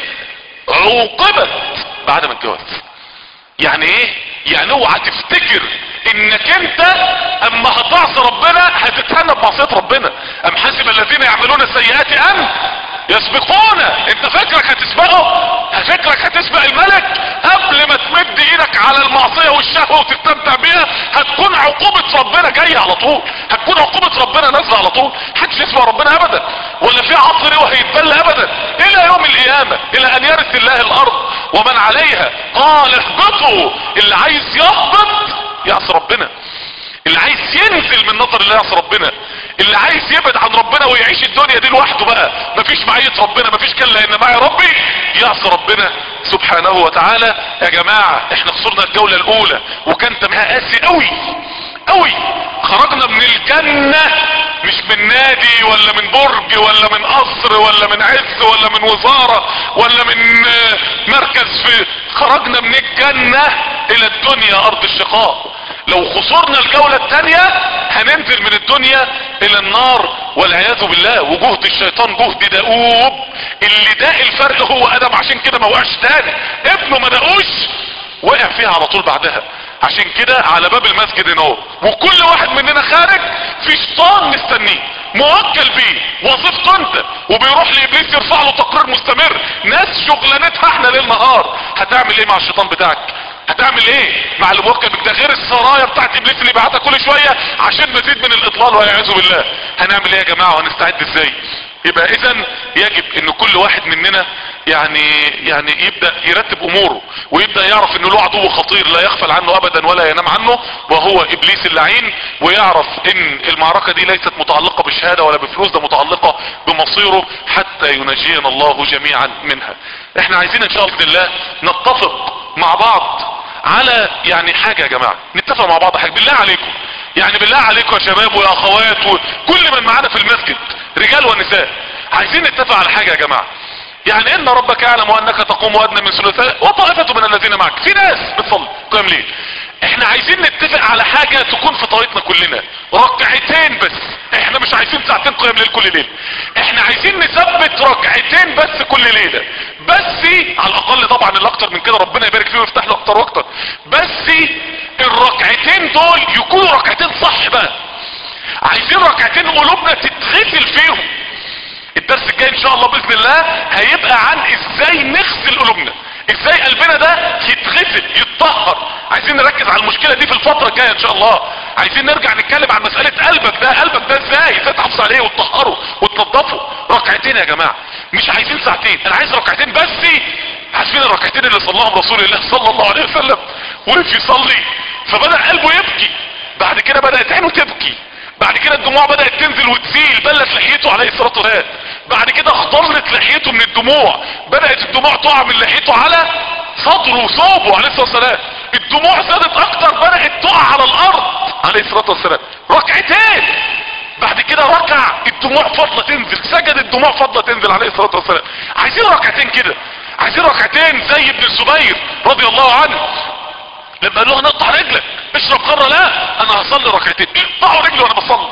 عوقبت بعد ما اتجوز يعني ايه يعني اوعى تفتكر انك انت اما هتعصي ربنا هتتهنى بمعصيه ربنا ام حسب الذين يعملون السيئات ان يسبقون انت فكرك هتسبقه فكرك هتسبق الملك قبل ما تمد ايدك على المعصيه والشهوه وتستمتع بيها هتكون عقوبه ربنا جايه على طول هتكون عقوبه ربنا نازله على طول محدش يسبق ربنا ابدا ولا في عصر وهيتبلى ابدا الى يوم القيامه الى ان يرث الله الارض ومن عليها قال اهبطوا اللي عايز يهبط يعصي ربنا اللي عايز ينزل من نظر الله يعصي ربنا اللي عايز يبعد عن ربنا ويعيش الدنيا دي لوحده بقى مفيش معية ربنا مفيش كلا ان معي ربي يعصي ربنا سبحانه وتعالى يا جماعة احنا خسرنا الجولة الاولى وكان تمها قاسي قوي قوي خرجنا من الجنة مش من نادي ولا من برج ولا من قصر ولا من عز ولا من وزارة ولا من مركز في خرجنا من الجنة الى الدنيا ارض الشقاء لو خسرنا الجولة التانية هننزل من الدنيا الى النار والعياذ بالله وجهد الشيطان جهد دؤوب اللي داق الفرق هو ادم عشان كده ما وقعش تاني ابنه ما دقوش وقع فيها على طول بعدها عشان كده على باب المسجد هنا اهو وكل واحد مننا خارج في شيطان مستنيه موكل بيه وظيفته انت وبيروح لابليس يرفع له تقرير مستمر ناس شغلانتها احنا ليل نهار هتعمل ايه مع الشيطان بتاعك هتعمل ايه مع اللي موكل بك ده غير السرايا بتاعت ابليس اللي بعتها كل شويه عشان مزيد من الاضلال والعياذ بالله هنعمل ايه يا جماعه وهنستعد ازاي يبقى اذا يجب ان كل واحد مننا يعني يعني يبدا يرتب اموره ويبدا يعرف انه له عدو خطير لا يغفل عنه ابدا ولا ينام عنه وهو ابليس اللعين ويعرف ان المعركه دي ليست متعلقه بالشهاده ولا بفلوس ده متعلقه بمصيره حتى ينجينا الله جميعا منها احنا عايزين ان شاء الله باذن الله نتفق مع بعض على يعني حاجه يا جماعه نتفق مع بعض حاجه بالله عليكم يعني بالله عليكم يا شباب ويا اخوات وكل من معانا في المسجد رجال ونساء عايزين نتفق على حاجه يا جماعه يعني ان ربك يعلم انك تقوم ادنى من ثلثاء وطائفة من الذين معك في ناس بتصلي قيام ليل احنا عايزين نتفق على حاجة تكون في طريقنا كلنا ركعتين بس احنا مش عايزين ساعتين قيام ليل كل ليلة احنا عايزين نثبت ركعتين بس كل ليلة بس على الاقل طبعا الاكتر من كده ربنا يبارك فيه ويفتح له اكتر واكتر بس الركعتين دول يكونوا ركعتين صح بقى عايزين ركعتين قلوبنا تتغسل فيهم الدرس الجاي ان شاء الله باذن الله هيبقى عن ازاي نغسل قلوبنا ازاي قلبنا ده يتغسل يتطهر عايزين نركز على المشكلة دي في الفترة الجاية ان شاء الله عايزين نرجع نتكلم عن مسألة قلبك ده قلبك ده ازاي ازاي تحافظ عليه وتطهره وتنضفه ركعتين يا جماعة مش عايزين ساعتين انا عايز ركعتين بس عارفين الركعتين اللي صلاهم رسول الله صلى الله عليه وسلم وقف يصلي فبدأ قلبه يبكي بعد كده بدأت عينه تبكي بعد كده الدموع بدأت تنزل وتسيل بلت لحيته عليه الصلاة والسلام بعد كده اخضرت لحيته من الدموع بدأت الدموع تقع من لحيته على صدره وثوبه عليه الصلاة والسلام الدموع زادت اكتر بدأت تقع على الارض عليه الصلاة والسلام ركعتين بعد كده ركع الدموع فضلة تنزل سجد الدموع فضلة تنزل عليه الصلاة والسلام عايزين ركعتين كده عايزين ركعتين زي ابن الزبير رضي الله عنه لما قال له نقطع رجلك اشرب خمره لا انا هصلي ركعتين اقطعوا رجلي وانا بصلي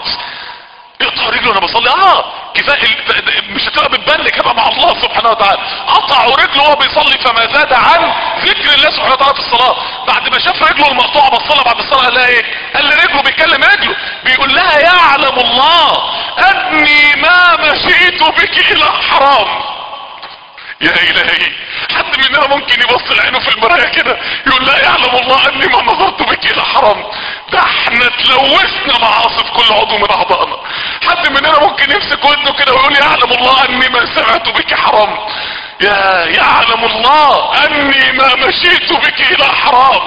اقطعوا رجلي وانا بصلي اه كفايه مش هتبقى بتبلك هبقى مع الله سبحانه وتعالى قطعوا رجله وهو بيصلي فما زاد عن ذكر الله سبحانه وتعالى في الصلاه بعد ما شاف رجله المقطوعه بصلها بعد الصلاه قال لها ايه قال لي رجله بيكلم رجله بيقول لها يعلم الله اني ما مشيت بك الى حرام يا الهي حد مننا ممكن يبص لعينه في المرايه كده يقول لا يعلم الله اني ما نظرت بك الى حرام ده احنا تلوثنا معاصي في كل عضو من اعضائنا حد مننا ممكن يمسك ودنه كده ويقول يعلم الله اني ما سمعت بك حرام يا يعلم الله اني ما مشيت بك الى حرام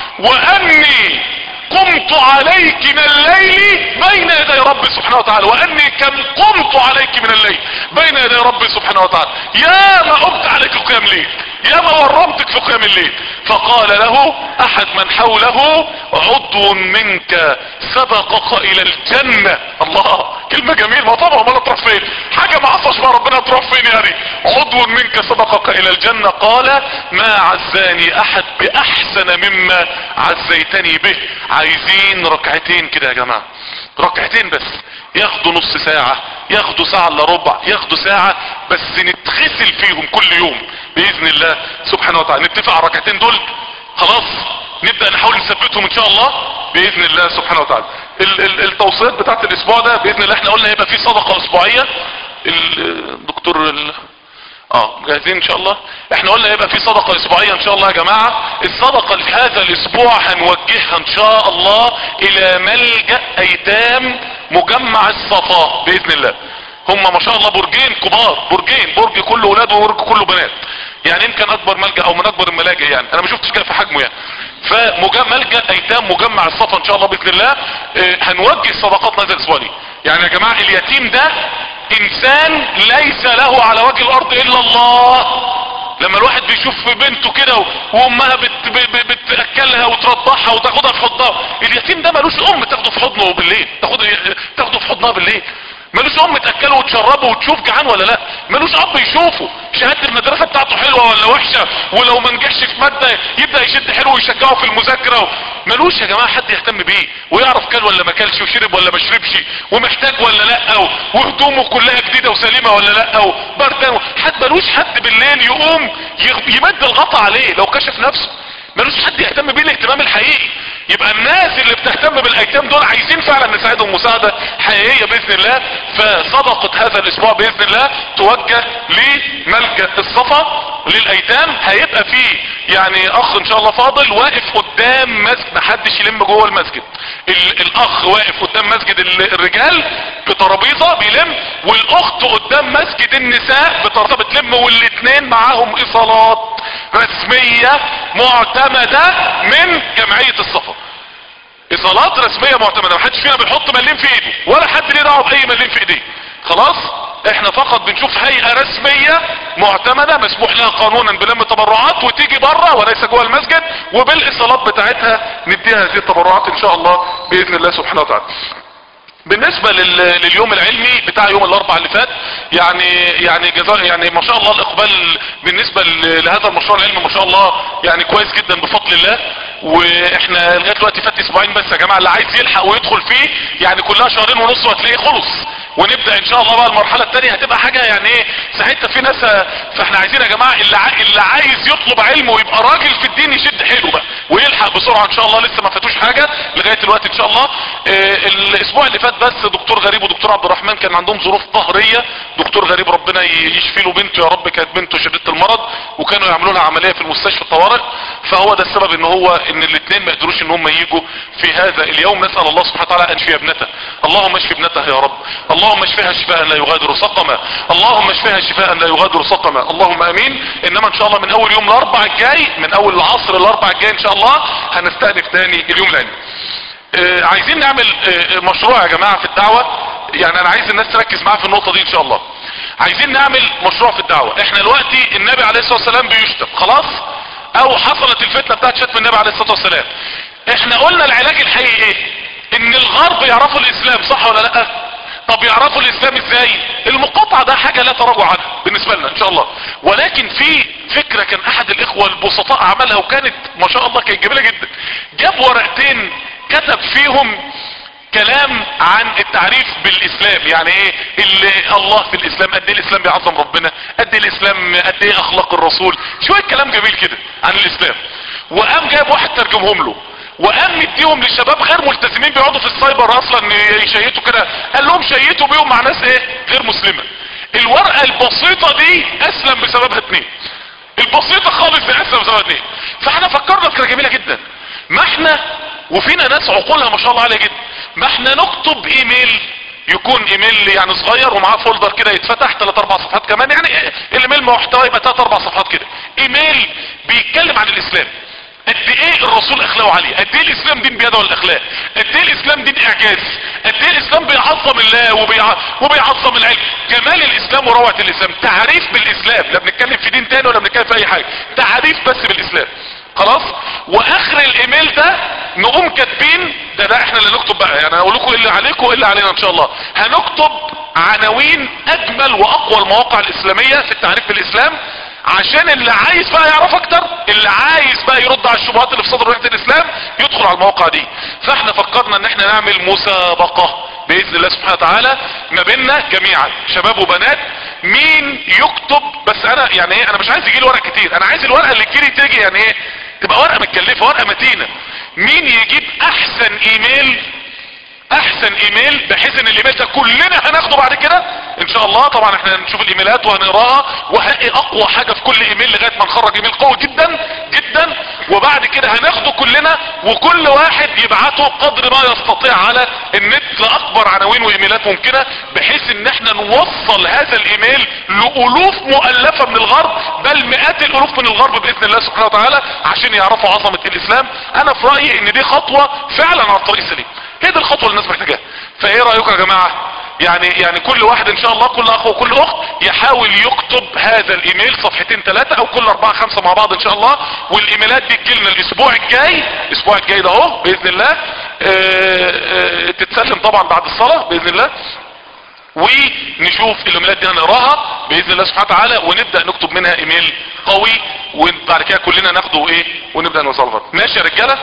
واني قمت عليك من الليل بين يدي رب سبحانه وتعالى واني كم قمت عليك من الليل بين يدي رب سبحانه وتعالى يا ما قمت عليك قيام ليل يا ما ورمتك في قيام الليل فقال له احد من حوله عضو منك سبقك الى الجنة الله كلمة جميلة ما طبعا ما تروح فين حاجة ما عصاش بقى ربنا تروح فين يعني عضو منك سبقك الى الجنة قال ما عزاني احد باحسن مما عزيتني به عايزين ركعتين كده يا جماعة ركعتين بس ياخدوا نص ساعة ياخدوا ساعة الا ربع ياخدوا ساعة بس نتغسل فيهم كل يوم باذن الله سبحانه وتعالى نتفق على الركعتين دول خلاص نبدأ نحاول نثبتهم ان شاء الله باذن الله سبحانه وتعالى ال ال التوصيات بتاعت الاسبوع ده باذن الله احنا قلنا هيبقى في صدقة اسبوعية الدكتور ال... اه جاهزين ان شاء الله احنا قلنا يبقى في صدقة اسبوعية ان شاء الله يا جماعة الصدقة في هذا الاسبوع هنوجهها ان شاء الله الى ملجأ ايتام مجمع الصفا باذن الله هم ما شاء الله برجين كبار برجين برج كله اولاد وبرج كله بنات يعني يمكن اكبر ملجأ او من اكبر الملاجئ يعني انا ما شفتش كده في حجمه يعني فملجأ ايتام مجمع الصفا ان شاء الله باذن الله اه هنوجه صدقاتنا هذا الاسبوع دي يعني يا جماعة اليتيم ده انسان ليس له على وجه الارض الا الله لما الواحد بيشوف بنته كده وامها بت بتاكلها وترضعها وتاخدها في حضنها اليتيم ده ملوش ام تاخده في حضنه بالليل تاخده تاخده في حضنها بالليل ملوش ام تاكله وتشربه وتشوف جعان ولا لا ملوش اب يشوفه شهاده المدرسه بتاعته حلوه ولا وحشه ولو ما نجحش في ماده يبدا يشد حلو ويشجعه في المذاكره ملوش يا جماعه حد يهتم بيه ويعرف كل ولا ما كلش وشرب ولا ما شربش ومحتاج ولا لا وهدومه كلها جديده وسليمه ولا لا وبردان حد ملوش حد بالليل يقوم يغ- يمد الغطا عليه لو كشف نفسه ملوش حد يهتم بيه الاهتمام الحقيقي يبقى الناس اللي بتهتم بالايتام دول عايزين فعلا نساعدهم مساعدة حقيقية باذن الله فصدقة هذا الاسبوع باذن الله توجه لملجأ الصفا للايتام هيبقى فيه يعني اخ ان شاء الله فاضل واقف قدام مسجد محدش يلم جوه المسجد ال- الاخ واقف قدام مسجد ال- الرجال بترابيزه بيلم والاخت قدام مسجد النساء بترابيزه بتلم والاتنين معاهم ايصالات رسميه معتمده من جمعيه الصفا ايصالات رسميه معتمده ما حدش فينا بيحط مليم في ايده ولا حد ليه دعوه باي مليم في ايديه خلاص احنا فقط بنشوف هيئه رسميه معتمده مسموح لها قانونا بلم تبرعات وتيجي بره وليس جوه المسجد وبالايصالات بتاعتها نديها هذه التبرعات ان شاء الله باذن الله سبحانه وتعالى بالنسبة لل- لليوم العلمي بتاع يوم الاربعاء اللي فات يعني يعني جزاء يعني ما شاء الله الاقبال بالنسبة ل- لهذا المشروع العلمي ما شاء الله يعني كويس جدا بفضل الله واحنا لغاية دلوقتي فات اسبوعين بس يا جماعة اللي عايز يلحق ويدخل فيه يعني كلها شهرين ونص وهتلاقيه خلص ونبدا ان شاء الله بقى المرحله الثانيه هتبقى حاجه يعني ايه ساعتها في ناس فاحنا عايزين يا جماعه اللي ع... اللي عايز يطلب علم ويبقى راجل في الدين يشد حيله بقى ويلحق بسرعه ان شاء الله لسه ما فاتوش حاجه لغايه دلوقتي ان شاء الله آه الاسبوع اللي فات بس دكتور غريب ودكتور عبد الرحمن كان عندهم ظروف قهريه دكتور غريب ربنا ي- يشفي له بنته يا رب كانت بنته شديده المرض وكانوا يعملوا لها عمليه في المستشفى الطوارئ فهو ده السبب ان هو ان الاثنين ما قدروش ان هم يجوا في هذا اليوم نسال الله سبحانه وتعالى ان يشفي ابنته اللهم اشفي ابنته يا رب اللهم اشفيها شفاء لا يغادر سقما اللهم اشفيها شفاء لا يغادر سقما اللهم امين انما ان شاء الله من اول يوم الاربع الجاي من اول العصر الاربع الجاي ان شاء الله هنستأنف تاني اليوم العلمي آه، عايزين نعمل آه، مشروع يا جماعة في الدعوة يعني انا عايز الناس تركز معايا في النقطة دي ان شاء الله عايزين نعمل مشروع في الدعوة احنا دلوقتي النبي عليه الصلاة والسلام بيشتم خلاص او حصلت الفتنة بتاعت شتم النبي عليه الصلاة والسلام احنا قلنا العلاج الحقيقي ايه ان الغرب يعرفوا الاسلام صح ولا لا طب يعرفوا الاسلام ازاي المقاطعة ده حاجة لا تراجع عنها بالنسبة لنا ان شاء الله ولكن في فكرة كان احد الاخوة البسطاء عملها وكانت ما شاء الله كانت جميلة جدا جاب ورقتين كتب فيهم كلام عن التعريف بالاسلام يعني ايه اللي الله في الاسلام قد ايه الاسلام بيعظم ربنا قد ايه الاسلام قد ايه اخلاق الرسول شوية كلام جميل كده عن الاسلام وقام جايب واحد ترجمهم له وقام مديهم لشباب غير ملتزمين بيقعدوا في السايبر اصلا يشيتوا كده قال لهم شيتوا بيهم مع ناس ايه غير مسلمة الورقة البسيطة دي اسلم بسببها اتنين البسيطة خالص دي اسلم بسببها اتنين فاحنا فكرنا فكرة جميلة جدا ما احنا وفينا ناس عقولها ما شاء الله عالية جدا ما احنا نكتب ايميل يكون ايميل يعني صغير ومعاه فولدر كده يتفتح 3 4 صفحات كمان يعني الايميل محتوى يبقى 3 4 صفحات كده ايميل بيتكلم عن الاسلام قد ايه الرسول اخلاقه عاليه قد ايه الاسلام دين بيده الاخلاق قد ايه الاسلام دين اعجاز قد ايه الاسلام بيعظم الله وبيع... وبيعظم العلم جمال الاسلام وروعه الاسلام تعريف بالاسلام لا بنتكلم في دين تاني ولا بنتكلم في اي حاجه تعريف بس بالاسلام خلاص واخر الايميل ده نقوم كاتبين ده ده احنا اللي نكتب بقى يعني اقول لكم اللي عليكم وايه اللي علينا ان شاء الله هنكتب عناوين اجمل واقوى المواقع الاسلاميه في التعريف بالاسلام عشان اللي عايز بقى يعرف اكتر اللي عايز بقى يرد على الشبهات اللي في صدر وحدة الاسلام يدخل على المواقع دي فاحنا فكرنا ان احنا نعمل مسابقة باذن الله سبحانه وتعالى ما بيننا جميعا شباب وبنات مين يكتب بس انا يعني ايه انا مش عايز يجي لي ورق كتير انا عايز الورقة اللي تجيلي تيجي يعني ايه تبقى ورقة متكلفة ورقة متينة مين يجيب احسن ايميل احسن ايميل بحيث ان الايميل ده كلنا هناخده بعد كده ان شاء الله طبعا احنا هنشوف الايميلات وهنقراها وهنقي اقوى حاجة في كل ايميل لغاية ما نخرج ايميل قوي جدا جدا وبعد كده هناخده كلنا وكل واحد يبعته قدر ما يستطيع على النت لاكبر عناوين وايميلات ممكنة بحيث ان احنا نوصل هذا الايميل لالوف مؤلفة من الغرب بل مئات الالوف من الغرب باذن الله سبحانه وتعالى عشان يعرفوا عظمة الاسلام انا في رأيي ان دي خطوة فعلا على الطريق السليم هي دي الخطوة اللي الناس محتاجاها فايه رأيكم يا جماعة يعني يعني كل واحد ان شاء الله كل اخ وكل اخت يحاول يكتب هذا الايميل صفحتين ثلاثة او كل اربعة خمسة مع بعض ان شاء الله والايميلات دي تجيلنا الاسبوع الجاي الاسبوع الجاي ده اهو باذن الله اه اه تتسلم طبعا بعد الصلاة باذن الله ونشوف الايميلات دي هنقراها باذن الله سبحانه وتعالى ونبدا نكتب منها ايميل قوي وبعد كده كلنا ناخده ايه ونبدا نوصلها ماشي يا رجاله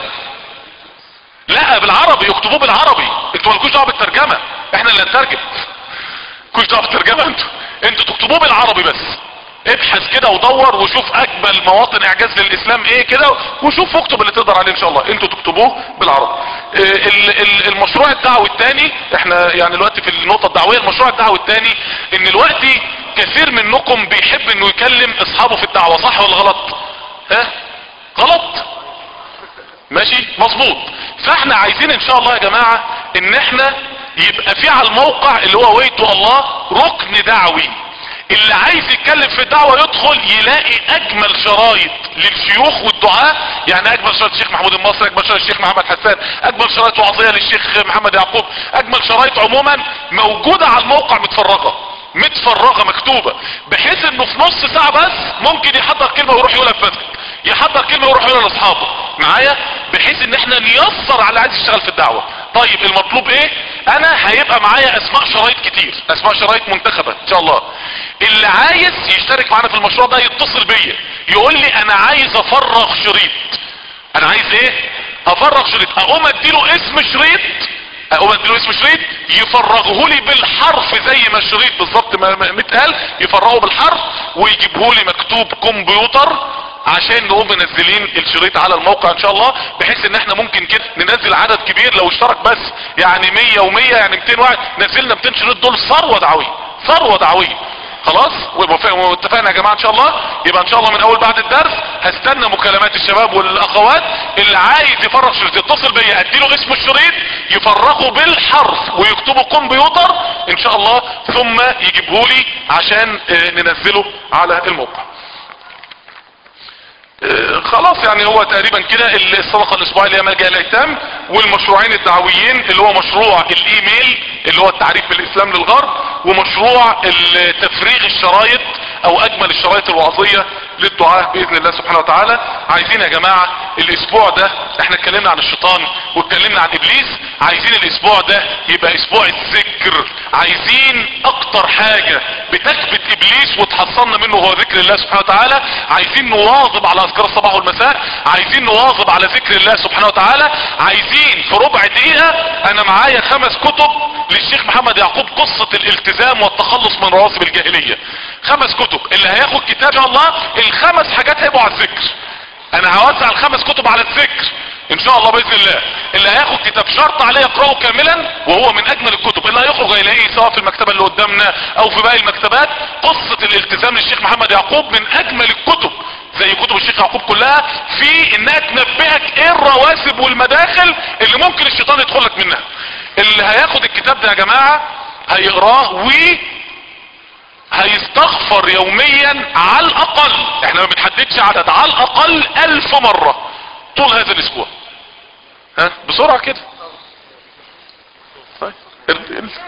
لا بالعربي اكتبوه بالعربي انتوا مالكوش دعوه بالترجمه احنا اللي هنترجم مالكوش دعوه بالترجمه انتوا انتوا تكتبوه بالعربي بس ابحث كده ودور وشوف اجمل مواطن اعجاز للاسلام ايه كده وشوف اكتب اللي تقدر عليه ان شاء الله انتوا تكتبوه بالعربي اه ال- ال- المشروع الدعوي الثاني احنا يعني دلوقتي في النقطه الدعويه المشروع الدعوي الثاني ان دلوقتي كثير منكم بيحب انه يكلم اصحابه في الدعوه صح ولا غلط ها غلط ماشي مظبوط فاحنا عايزين ان شاء الله يا جماعة ان احنا يبقى في على الموقع اللي هو ويتو الله ركن دعوي اللي عايز يتكلم في الدعوة يدخل يلاقي اجمل شرايط للشيوخ والدعاء يعني اجمل شرايط الشيخ محمود المصري اجمل شرايط الشيخ محمد حسان اجمل شرايط وعظية للشيخ محمد يعقوب اجمل شرايط عموما موجودة على الموقع متفرغة متفرغة مكتوبة بحيث انه في نص ساعة بس ممكن يحضر كلمة ويروح يقولها في مسجد يحضر كلمة ويروح يقولها لاصحابه معايا بحيث ان احنا نيسر على اللي عايز يشتغل في الدعوة طيب المطلوب ايه انا هيبقى معايا اسماء شرايط كتير اسماء شرايط منتخبة ان شاء الله اللي عايز يشترك معانا في المشروع ده يتصل بيا يقول لي انا عايز افرغ شريط انا عايز ايه افرغ شريط اقوم اديله اسم شريط اقوم اديله اسم شريط يفرغه لي بالحرف زي ما الشريط بالظبط ما ما- متقال يفرغه بالحرف ويجيبه لي مكتوب كمبيوتر عشان نقوم منزلين الشريط على الموقع ان شاء الله بحيث ان احنا ممكن كده ننزل عدد كبير لو اشترك بس يعني 100 و100 يعني 200 واحد نزلنا 200 شريط دول ثروه دعويه ثروه دعويه خلاص ومف- واتفقنا يا جماعه ان شاء الله يبقى ان شاء الله من اول بعد الدرس هستنى مكالمات الشباب والاخوات اللي عايز يفرغ شريط يتصل بيا اديله اسم الشريط يفرغه بالحرف ويكتبه كمبيوتر ان شاء الله ثم يجيبه لي عشان آه، ننزله على الموقع آه، خلاص يعني هو تقريبا كده الصدقه الاسبوعيه اللي هي ملجا الايتام والمشروعين الدعويين اللي هو مشروع الايميل اللي هو التعريف بالاسلام للغرب ومشروع ال- تفريغ الشرايط او اجمل الشرايط الوعظيه للدعاء باذن الله سبحانه وتعالى عايزين يا جماعه الاسبوع ده احنا اتكلمنا عن الشيطان واتكلمنا عن ابليس عايزين الاسبوع ده يبقى اسبوع الذكر عايزين اكتر حاجه بتكبت ابليس وتحصلنا منه هو ذكر الله سبحانه وتعالى عايزين نواظب على اذكار الصباح والمساء عايزين نواظب على ذكر الله سبحانه وتعالى عايزين في ربع دقيقه انا معايا خمس كتب للشيخ محمد يعقوب قصه الالتزام والتخلص من رواسب الجاهليه خمس كتب اللي هياخد كتاب ان شاء الله الخمس حاجات هيبقوا على الذكر انا هوزع الخمس كتب على الذكر ان شاء الله باذن الله اللي هياخد كتاب شرط عليه يقراه كاملا وهو من اجمل الكتب اللي هيخرج هيلاقيه سواء في المكتبه اللي قدامنا او في باقي المكتبات قصه الالتزام للشيخ محمد يعقوب من اجمل الكتب زي كتب الشيخ يعقوب كلها في انها تنبهك ايه الرواسب والمداخل اللي ممكن الشيطان يدخل لك منها اللي هياخد الكتاب ده يا جماعه هيقراه و هيستغفر يوميا على الاقل احنا ما بنحددش عدد على الاقل الف مرة طول هذا الاسبوع ها بسرعة كده طيب ال- ال-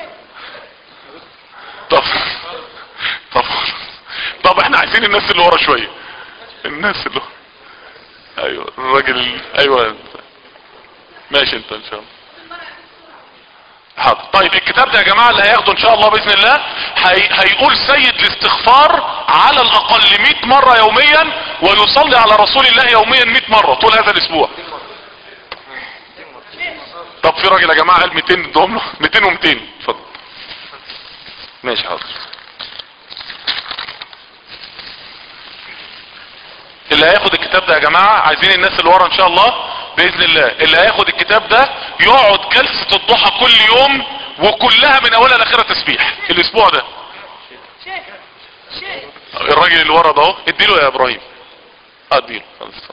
طب طب طب احنا عايزين الناس اللي ورا شوية الناس اللي ورا ايوه الراجل ال- ايوه ماشي انت ان شاء الله حاضر طيب الكتاب ده يا جماعة اللي هياخده ان شاء الله باذن الله هي... هيقول سيد الاستغفار على الاقل 100 مرة يوميا ويصلي على رسول الله يوميا 100 مرة طول هذا الاسبوع طب في راجل يا جماعة قال 200 ادهم له 200 و200 اتفضل ماشي حاضر اللي هياخد الكتاب ده يا جماعة عايزين الناس اللي ورا ان شاء الله باذن الله اللي هياخد الكتاب ده يقعد جلسة الضحى كل يوم وكلها من اولها لاخرها تسبيح الاسبوع ده الراجل اللي ورا ده اهو اديله يا ابراهيم اه اديله خلاص اتفضل.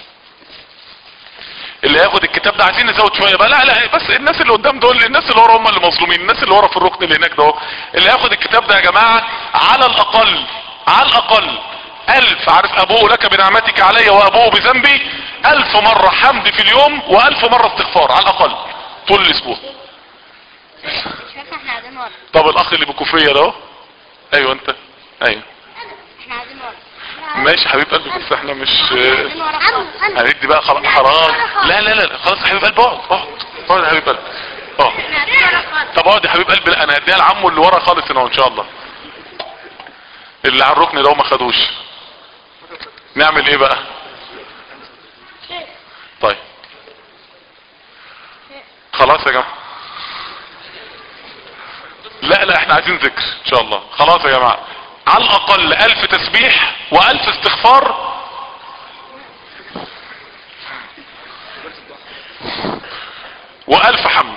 اللي هياخد الكتاب ده عايزين نزود شويه بقى لا لا بس الناس اللي قدام دول الناس اللي ورا هم اللي مظلومين الناس اللي ورا في الركن اللي هناك ده اهو اللي هياخد الكتاب ده يا جماعه على الاقل على الاقل الف عارف ابوه لك بنعمتك علي وابوه بذنبي الف مرة حمد في اليوم والف مرة استغفار على الاقل طول الاسبوع شايف احنا قاعدين ورا طب الاخ اللي بكوفية ده اهو ايوه انت ايوه احنا قاعدين ورا ماشي حبيب قلبي بس احنا مش قاعدين ورا خالص هندي بقى خلاص خلاص لا لا لا خلاص يا حبيب قلبي اقعد اقعد اقعد يا حبيب قلبي اه احنا قاعدين ورا طب اقعد يا حبيب قلبي لا، انا هديها لعمه اللي ورا خالص هنا ان شاء الله اللي على الركن ده هو ما خدوش نعمل ايه بقى طيب خلاص يا جماعه لا لا احنا عايزين ذكر ان شاء الله خلاص يا جماعه على الاقل الف تسبيح والف استغفار والف حمد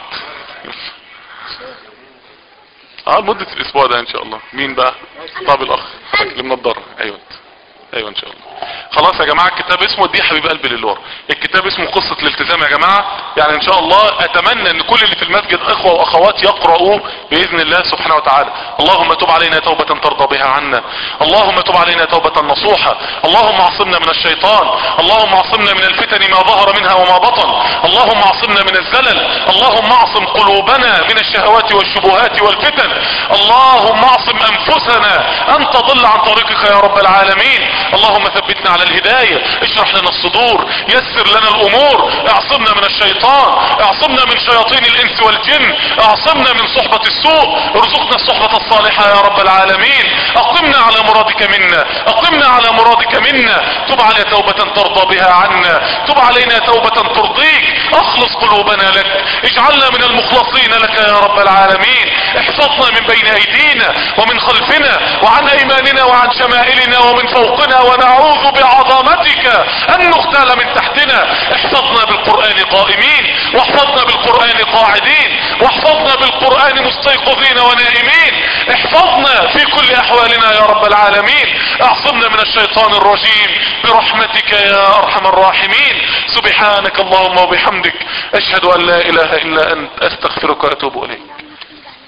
اه لمدة الاسبوع ده ان شاء الله مين بقى طب الاخ اللي منضر ايوه انت. ايوه ان شاء الله خلاص يا جماعة الكتاب اسمه دي حبيب قلبي للور الكتاب اسمه قصة الالتزام يا جماعة يعني ان شاء الله اتمنى ان كل اللي في المسجد اخوة واخوات يقرأوه باذن الله سبحانه وتعالى اللهم تب علينا توبة ترضى بها عنا اللهم تب علينا توبة نصوحة اللهم اعصمنا من الشيطان اللهم اعصمنا من الفتن ما ظهر منها وما بطن اللهم اعصمنا من الزلل اللهم اعصم قلوبنا من الشهوات والشبهات والفتن اللهم اعصم انفسنا ان تضل عن طريقك يا رب العالمين اللهم ثبتنا على الهداية اشرح لنا الصدور يسر لنا الامور اعصمنا من الشيطان اعصمنا من شياطين الانس والجن اعصمنا من صحبة السوء ارزقنا الصحبة الصالحة يا رب العالمين اقمنا على مرادك منا اقمنا على مرادك منا تب على توبة ترضى بها عنا تب علينا توبة ترضيك اخلص قلوبنا لك اجعلنا من المخلصين لك يا رب العالمين احفظنا من بين ايدينا ومن خلفنا وعن ايماننا وعن شمائلنا ومن فوقنا ونعوذ بعظمتك ان نغتال من تحتنا احفظنا بالقرآن قائمين واحفظنا بالقرآن قاعدين واحفظنا بالقرآن مستيقظين ونائمين احفظنا في كل احوالنا يا رب العالمين اعصمنا من الشيطان الرجيم برحمتك يا ارحم الراحمين سبحانك اللهم وبحمدك اشهد ان لا اله الا انت استغفرك واتوب اليك